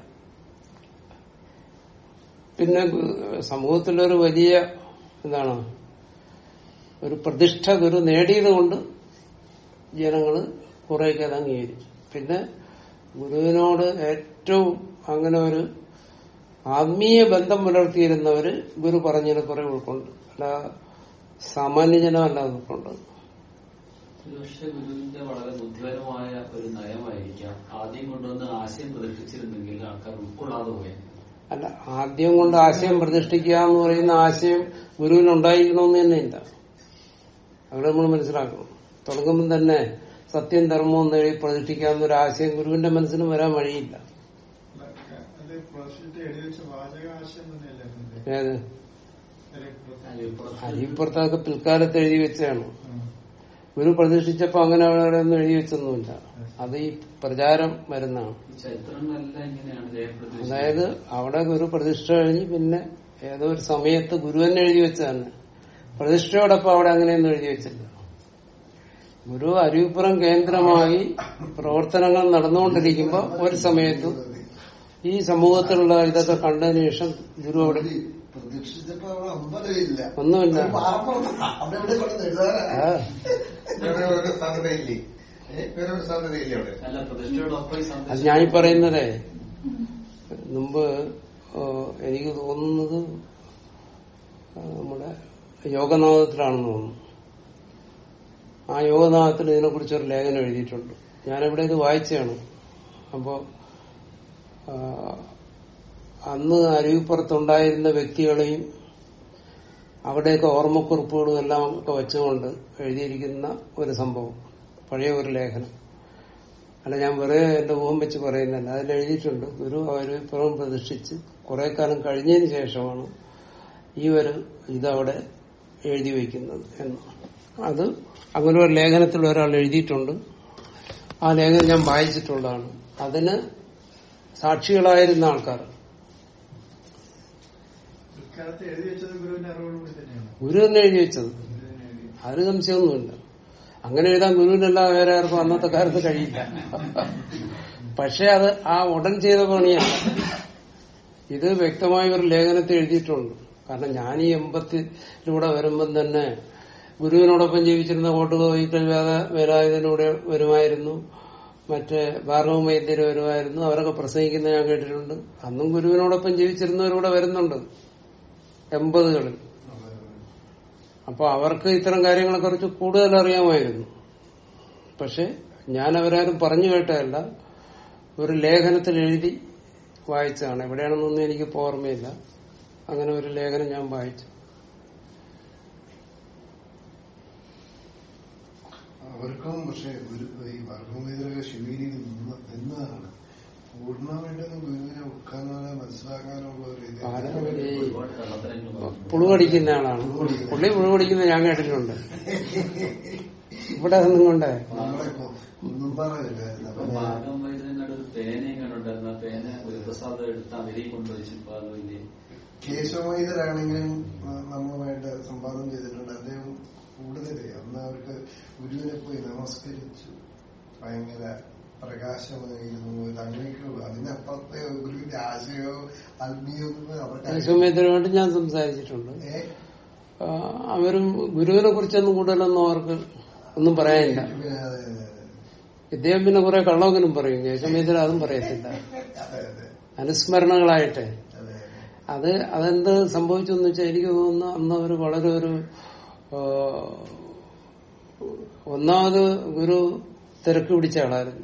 പിന്നെ ഗു- സമൂഹത്തിലൊരു വലിയ എന്താണ് ഒരു പ്രതിഷ്ഠ ഗുരു നേടിയത് കൊണ്ട് ജനങ്ങള് കുറേയൊക്കെ അത് അംഗീകരിച്ചു പിന്നെ ഗുരുവിനോട് ഏറ്റവും അങ്ങനെ ഒരു ആത്മീയ ബന്ധം പുലർത്തിയിരുന്നവര് ഗുരു പറഞ്ഞതിനെ കുറെ ഉൾക്കൊണ്ട് അല്ല സാമാന്യജനമല്ല അത് ഉൾക്കൊണ്ടത് പക്ഷെ ഗുരുവിന്റെ വളരെ ബുദ്ധിപരമായ ഒരു നയമായിരിക്കാം ആദ്യം കൊണ്ടുവന്ന് ആശയം പ്രതിഷ്ഠിച്ചിരുന്നെങ്കിൽ ആൾക്കാർ ഉൾക്കൊള്ളാതെ പോയത് അല്ല ആദ്യം കൊണ്ട് ആശയം പ്രതിഷ്ഠിക്കുക എന്ന് പറയുന്ന ആശയം ഗുരുവിനുണ്ടായിരിക്കണമെന്ന് തന്നെ ഇല്ല അവിടെ നമ്മൾ മനസ്സിലാക്കണം തുടങ്ങുമ്പോൾ തന്നെ സത്യം ധർമ്മം എന്ന് എഴുതി പ്രതിഷ്ഠിക്കാവുന്ന ഒരു ആശയം ഗുരുവിന്റെ മനസ്സിന് വരാൻ വഴിയില്ല അത് പ്രൊഫഷന്റെ എഴുതി വെച്ച വാചക ആശയം തന്നെയല്ലേ ഏത് അതിന്റെ അരിപ്പുറത്തൊക്കെ പിൽക്കാലത്ത് എഴുതി വെച്ചാണ് ഗുരു പ്രതിഷ്ഠിച്ചപ്പോ അങ്ങനെ അവിടെ ഒന്നും എഴുതി വെച്ചൊന്നുമില്ല അത് ഈ പ്രചാരം വരുന്നതാണ് ഈ ചരിത്രങ്ങളെല്ലാം ഇങ്ങനെയാണ് ജയപ്രതിഷ്ഠ അതായത് അവിടെ ഗുരു പ്രതിഷ്ഠ കഴിഞ്ഞ് പിന്നെ ഏതോ ഒരു സമയത്ത് ഗുരു തന്നെ എഴുതി വെച്ചതാണ് പ്രതിഷ്ഠയോടൊപ്പം അവിടെ അങ്ങനെയൊന്നും എഴുതി വെച്ചില്ല ഗുരു അരുവിപ്പുറം കേന്ദ്രമായി പ്രവർത്തനങ്ങൾ നടന്നുകൊണ്ടിരിക്കുമ്പോ ഒരു സമയത്ത് ഈ സമൂഹത്തിലുള്ള ഇതൊക്കെ കണ്ടതിന് ശേഷം ഗുരു അവിടെ പ്രതീക്ഷിച്ചപ്പോ അവിടെ അമ്പലമില്ല ഒന്നുമില്ല ഒരു പാറപ്പുറത്താ. അവിടെ ഇവിടെ കൊണ്ട് എഴുതാനാ ആ, വേറെ ഒരു സാധ്യതയില്ലേ വേറെ ഒരു സാധ്യതയില്ലേ അവിടെ അല്ല പ്രതിഷ്ഠയോടൊപ്പം ഈ അത് സന്ദേശം ഞാനീ പറയുന്നതേ മുമ്പ് ഓ, എനിക്ക് തോന്നുന്നത് ആ, നമ്മുടെ യോഗനാഥത്തിലാണെന്ന് തോന്നുന്നു ആ യോഗനാഥത്തിൽ ഇതിനെക്കുറിച്ചൊരു ലേഖനം എഴുതിയിട്ടുണ്ട് ഞാനിവിടെ ഇത് വായിച്ചതാണ് അപ്പോ ആ, അന്ന് അരുവിപ്പുറത്തുണ്ടായിരുന്ന വ്യക്തികളെയും അവിടെയൊക്കെ ഓർമ്മക്കുറിപ്പുകളും എല്ലാം ഒക്കെ വെച്ചുകൊണ്ട് എഴുതിയിരിക്കുന്ന ഒരു സംഭവം പഴയ ഒരു ലേഖനം അല്ല ഞാൻ വെറുതെ എന്റെ ഊഹം വെച്ച് പറയുന്നല്ല അതിൽ എഴുതിയിട്ടുണ്ട് ഗുരു അവര് പുറം പ്രതിഷ്ഠിച്ച് കുറെ കാലം കഴിഞ്ഞതിന് ശേഷമാണ് ഈ ഒരു ഇതവിടെ എഴുതി വയ്ക്കുന്നത് എന്ന് അത് അങ്ങനെ ഒരു ലേഖനത്തിൽ ഒരാൾ എഴുതിയിട്ടുണ്ട് ആ ലേഖനം ഞാൻ വായിച്ചിട്ടുള്ളതാണ് അതിന് സാക്ഷികളായിരുന്ന ആൾക്കാർ ഇക്കാലത്ത് എഴുതി വെച്ചത് ഗുരുവിന്റെ അറിവോടുകൂടി തന്നെയാണ് ഗുരു തന്നെ എഴുതി വെച്ചത് അതിന് സംശയമൊന്നുമില്ല അങ്ങനെ എഴുതാൻ ഗുരുവിനല്ല വേറെ ആർക്കും അന്നത്തെ കാലത്ത് കഴിയില്ല പക്ഷെ അത് ആ ഉടൻ ചെയ്ത പണിയല്ല ഇത് വ്യക്തമായ ഒരു ലേഖനത്തിൽ എഴുതിയിട്ടുണ്ട് കാരണം ഞാൻ ഈ എൺപത്തിലൂടെ വരുമ്പം തന്നെ ഗുരുവിനോടൊപ്പം ജീവിച്ചിരുന്ന കോട്ടുകോയിക്കൽ വേദ വേലായുധനൂടെ വരുമായിരുന്നു മറ്റേ ഭാർഗവ വൈദ്യര് വരുമായിരുന്നു അവരൊക്കെ പ്രസംഗിക്കുന്ന ഞാൻ കേട്ടിട്ടുണ്ട് അന്നും ഗുരുവിനോടൊപ്പം ജീവിച്ചിരുന്നവരൂടെ വരുന്നുണ്ട് എൺപതുകളിൽ അപ്പൊ അവർക്ക് ഇത്തരം കാര്യങ്ങളെ കുറിച്ച് കൂടുതൽ അറിയാമായിരുന്നു പക്ഷെ ഞാൻ അവരാരും പറഞ്ഞു കേട്ടതല്ല ഒരു ലേഖനത്തിൽ എഴുതി വായിച്ചതാണ് എവിടെയാണെന്നൊന്നും എനിക്ക് ഇപ്പൊ ഓർമ്മയില്ല അങ്ങനെ ഒരു ലേഖനം ഞാൻ വായിച്ചു അവർക്കും പക്ഷെ ഗുരു ഈ വർഗമേതരൊക്കെ ശിവേരിയിൽ നിന്ന് നിന്നതാണ് പൂർണ്ണമായിട്ടൊന്നും ഗുരുവിനെ ഉൾക്കാനോ മനസ്സിലാക്കാനോ ഉള്ള ഒരു ഇത് ആരാ ഈ ഒരുപാട് കള്ളത്തരങ്ങൾ പറഞ്ഞു. പുളുകടിക്കുന്ന ആളാണ് പുള്ളി പുളുകടിക്കുന്ന ഞാൻ കേട്ടിട്ടുണ്ട് ഇവിടെ ഒന്നും കൊണ്ടേ നമ്മളിപ്പോ ഒന്നും പറയില്ല അപ്പൊ ഭാഗം വൈദ്യനോട് ഒരു പേനയും കണ്ടുണ്ടായിരുന്നു ആ പേന ഒരു പ്രസാദം എടുത്ത് അതിലേക്ക് കൊണ്ടുവച്ചു ഭാഗം വൈദ്യം കേശവൈദ്യരാണെങ്കിലും നമ്മളുമായിട്ട് സംവാദം ചെയ്തിട്ടുണ്ട് അദ്ദേഹം കൂടുതൽ അന്ന് അവർക്ക് ഗുരുവിനെ പോയി നമസ്കരിച്ചു ഭയങ്കര പ്രകാശമായിരുന്നു അങ്ങനെയൊക്കെ അതിനപ്പുറത്തെ ഗുരുവിന്റെ ആശയമോ ആത്മീയമോ അവർക്ക് സമയത്തിനുവേണ്ടി ഞാൻ സംസാരിച്ചിട്ടുണ്ട് ഏ? ആ, അവരും ഗുരുവിനെ കുറിച്ചൊന്നും കൂടുതലൊന്നും അവർക്ക് ഒന്നും പറയാനില്ല പിന്നെ അതെ, അതെ, ഇദ്ദേഹം പിന്നെ കുറെ കള്ളമെങ്കിലും പറയും കേശമേന്ദ്ര അതും പറയത്തില്ല അതെ, അതെ, അനുസ്മരണകളായിട്ട് അതെ, അത് അതെന്ത് സംഭവിച്ചെന്ന് വെച്ചാൽ എനിക്ക് തോന്നുന്നു അന്ന് ഒരു വളരെ ഒരു ആ, ഒന്നാമത് ഗുരു തിരക്ക് പിടിച്ച ആളായിരുന്നു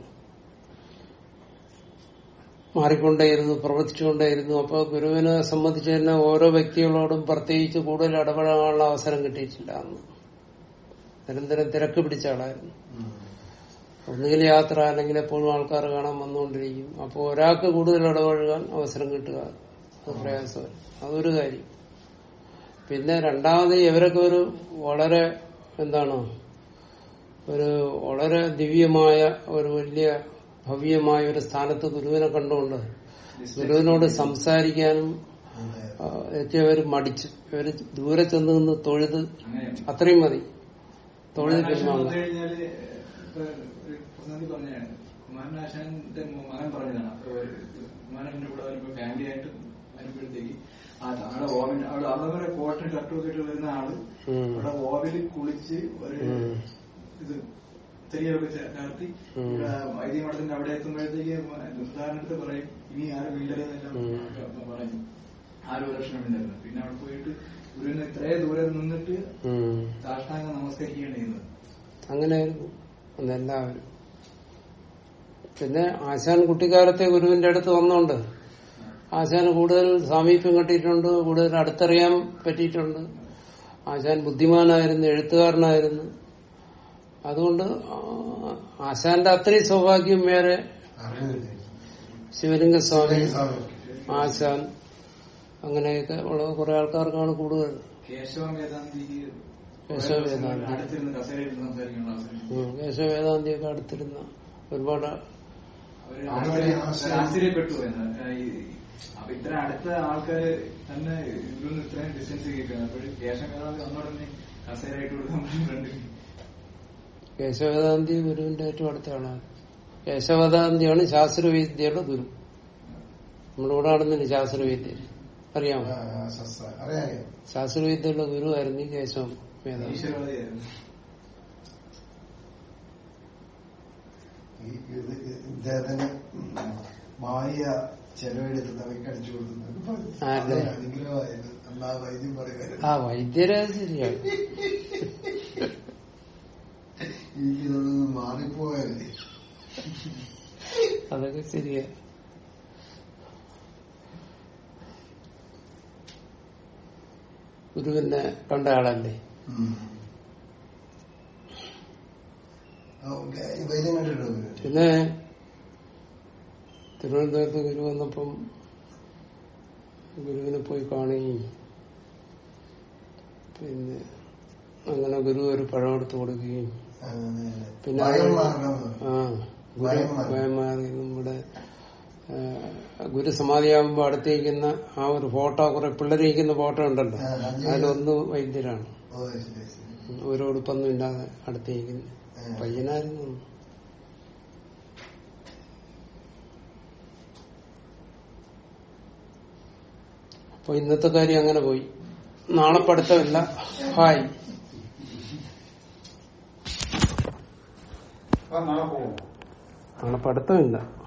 മാറിക്കൊണ്ടേയിരുന്നു പ്രവർത്തിച്ചുകൊണ്ടേയിരുന്നു അപ്പൊ ഗുരുവിനെ സംബന്ധിച്ച് തന്നെ ഓരോ വ്യക്തികളോടും പ്രത്യേകിച്ച് കൂടുതൽ ഇടപെടാനുള്ള അവസരം കിട്ടിയിട്ടില്ല അന്ന് നിരന്തരം തിരക്ക് പിടിച്ച ആളായിരുന്നു ഉം. ഒന്നുകിൽ യാത്ര അല്ലെങ്കിൽ എപ്പോഴും ആൾക്കാർ കാണാൻ വന്നുകൊണ്ടിരിക്കും അപ്പോൾ ഒരാൾക്ക് കൂടുതൽ ഇടപഴകാൻ അവസരം കിട്ടുക അത് പ്രയാസമാണ് അതൊരു കാര്യം പിന്നെ രണ്ടാമത് ഇവരൊക്കെ ഒരു വളരെ എന്താണ് ഒരു വളരെ ദിവ്യമായ ഒരു വലിയ ഭവ്യമായ ഒരു സ്ഥാനത്ത് ഗുരുവിനെ കണ്ടുകൊണ്ട് ഗുരുവിനോട് സംസാരിക്കാനും അതെ. ആ, ഒക്കെ അവർ മടിച്ചു ഇവര് ദൂരെ ചെന്ന് നിന്ന് തൊഴുത് അങ്ങനെയാണ് അത്രയും മതി തൊഴുത് കുമാരനാശാൻ പിന്മാറുക വന്നു കഴിഞ്ഞാല് ഇപ്പൊ ഒരു പ്രസംഗത്തിൽ പറഞ്ഞാണ് കുമാരനാശാന്റെ മകൻ പറഞ്ഞതാണ് അപ്പൊ ഒരു കുമാരന്റെ കൂടെ വരുമ്പോ ഫാമിലി ആയിട്ട് വരുമ്പോഴത്തേക്ക് ആ തങ്ങളുടെ ഓവൻ അവിടെ അതേപോലെ കോട്ടൺ ഷർട്ടും ഒക്കെ ഇട്ട് വരുന്ന ആള് ഉം. അവിടെ ഓവിൽ കുളിച്ച് ഒരു ഉം. ഇത് തെരിയൊക്കെ ചേർത്തി ഉം. ഇവിടെ വൈദ്യമഠത്തിന്റെ അവിടെ എത്തുമ്പോഴത്തേക്ക് ഉദാഹരണത്തിന് പറയും ഇനി ആരും വീണ്ടരെന്നെല്ലാം ഉം. പറയും ആരും ലക്ഷണമില്ലായിരുന്നു പിന്നെ അവിടെ പോയിട്ട് ഗുരുവിന് ഇത്രയും ദൂരെ നിന്നിട്ട് ഉം. സാഷ്ടാംഗം നമസ്കരിക്കുകയാണ് ചെയ്യുന്നത് അങ്ങനെയായിരുന്നു അന്നെല്ലാവരും പിന്നെ ആശാൻ കുട്ടിക്കാലത്തെ ഗുരുവിന്റെ അടുത്ത് വന്നോണ്ട് ആശാന് കൂടുതൽ സാമീപ്യം കിട്ടിയിട്ടുണ്ട് കൂടുതൽ അടുത്തറിയാൻ പറ്റിയിട്ടുണ്ട് ആശാൻ ബുദ്ധിമാനായിരുന്നു എഴുത്തുകാരനായിരുന്നു അതുകൊണ്ട് ആ- ആശാന്റെ അത്രയും സൗഭാഗ്യം വേറെ അറിവില്ല. ശിവലിംഗസ്വാമി സ്വാമി. ആശാൻ അങ്ങനെയൊക്കെ ഉള്ള കുറെ ആൾക്കാർക്കാണ് കൂടുതൽ കേശവ വേദാന്തിക്ക് കേശവ വേദാന്തി. അടുത്തിരുന്ന് കസേരയിൽ സംസാരിക്കേണ്ട അവസരം ഉം. കേശവവേദാന്തിയൊക്കെ അടുത്തിരുന്ന ഒരുപാട് അവര് അവരെ ആശ്ചര്യ- ആശ്ചര്യം- ആശ്ചര്യപ്പെട്ടു എന്ന് ഈ- അപ്പൊ ഇത്ര അടുത്ത ആൾക്കാര് തന്നെ ഇതൊന്നും ഇത്രയും ഡിസ്റ്റൻസ് കേൾക്കുന്നത് അപ്പോൾ കേശവ വേദാന്തി വന്നോടനെ കസേരയായിട്ട് കൊടുക്കാൻ പറഞ്ഞിട്ടുണ്ട് കേശവവേദാന്തി ഗുരുവിന്റെ ഏറ്റവും അടുത്ത ആളാണ് കേശവവേദാന്തിയാണ് ശാസ്ത്രവിദ്യയുടെ ഗുരു നമ്മുടെ ഇവിടെ നടന്നില്ല ശാസ്ത്രവിദ്യ അറിയാമോ ആ, ശസ്ത്ര. അറിയാം അറിയാം. ശാസ്ത്രവിദ്യയുടെ ഗുരുവായിരുന്നു ഈ കേശവ വേദാന്തി ഈശ്വരവാദിയായിരുന്നു ഈ ഇത് ഇദ്ദേഹത്തിന് മായ ചെലവെടുത്ത് തലയ്ക്ക് അടിച്ചു ആരുടെ? കൊടുക്കുന്നത് അനുഗ്രഹമായത് എന്നാ വൈദ്യം പറയുന്നത് ആ വൈദ്യരെ ശരിയാണ് എനിക്കിതൊന്നും മാറിപ്പോയല്ലേ അതൊക്കെ ശരിയാ ഗുരുവിനെ കണ്ട ആളല്ലേ വൈദ്യം കണ്ടിട്ടുണ്ടോ പിന്നെ തിരുവനന്തപുരത്ത് ഗുരു വന്നപ്പം ഗുരുവിനെ പോയി കാണുകയും പിന്നെ അങ്ങനെ ഗുരു ഒരു പഴം എടുത്ത് കൊടുക്കുകയും പിന്നെ ഭയം അത് മാറണമെന്ന് ആ ഗുരു ഭയം മാറി. ഭയം മാറി നമ്മുടെ ആ, ഗുരു സമാധിയാകുമ്പോ അടുത്തിരിക്കുന്ന ആ ഒരു ഫോട്ടോ കുറെ പിള്ളേരിക്കുന്ന ഫോട്ടോ ഉണ്ടല്ലോ ആ, അഞ്ച് അതിലൊന്ന് വൈദ്യരാണ് ഓ ശരി ശരി ഒരു ഉടുപ്പൊന്നും ഇല്ലാതെ അടുത്തിരിക്കുന്നത് ആ. പയ്യനായിരുന്നു അപ്പൊ ഇന്നത്തെ കാര്യം അങ്ങനെ പോയി നാളെ പഠിത്തമില്ല ഹായ് അപ്പൊ നാളെ പോകും നാളെ പഠിത്തമില്ല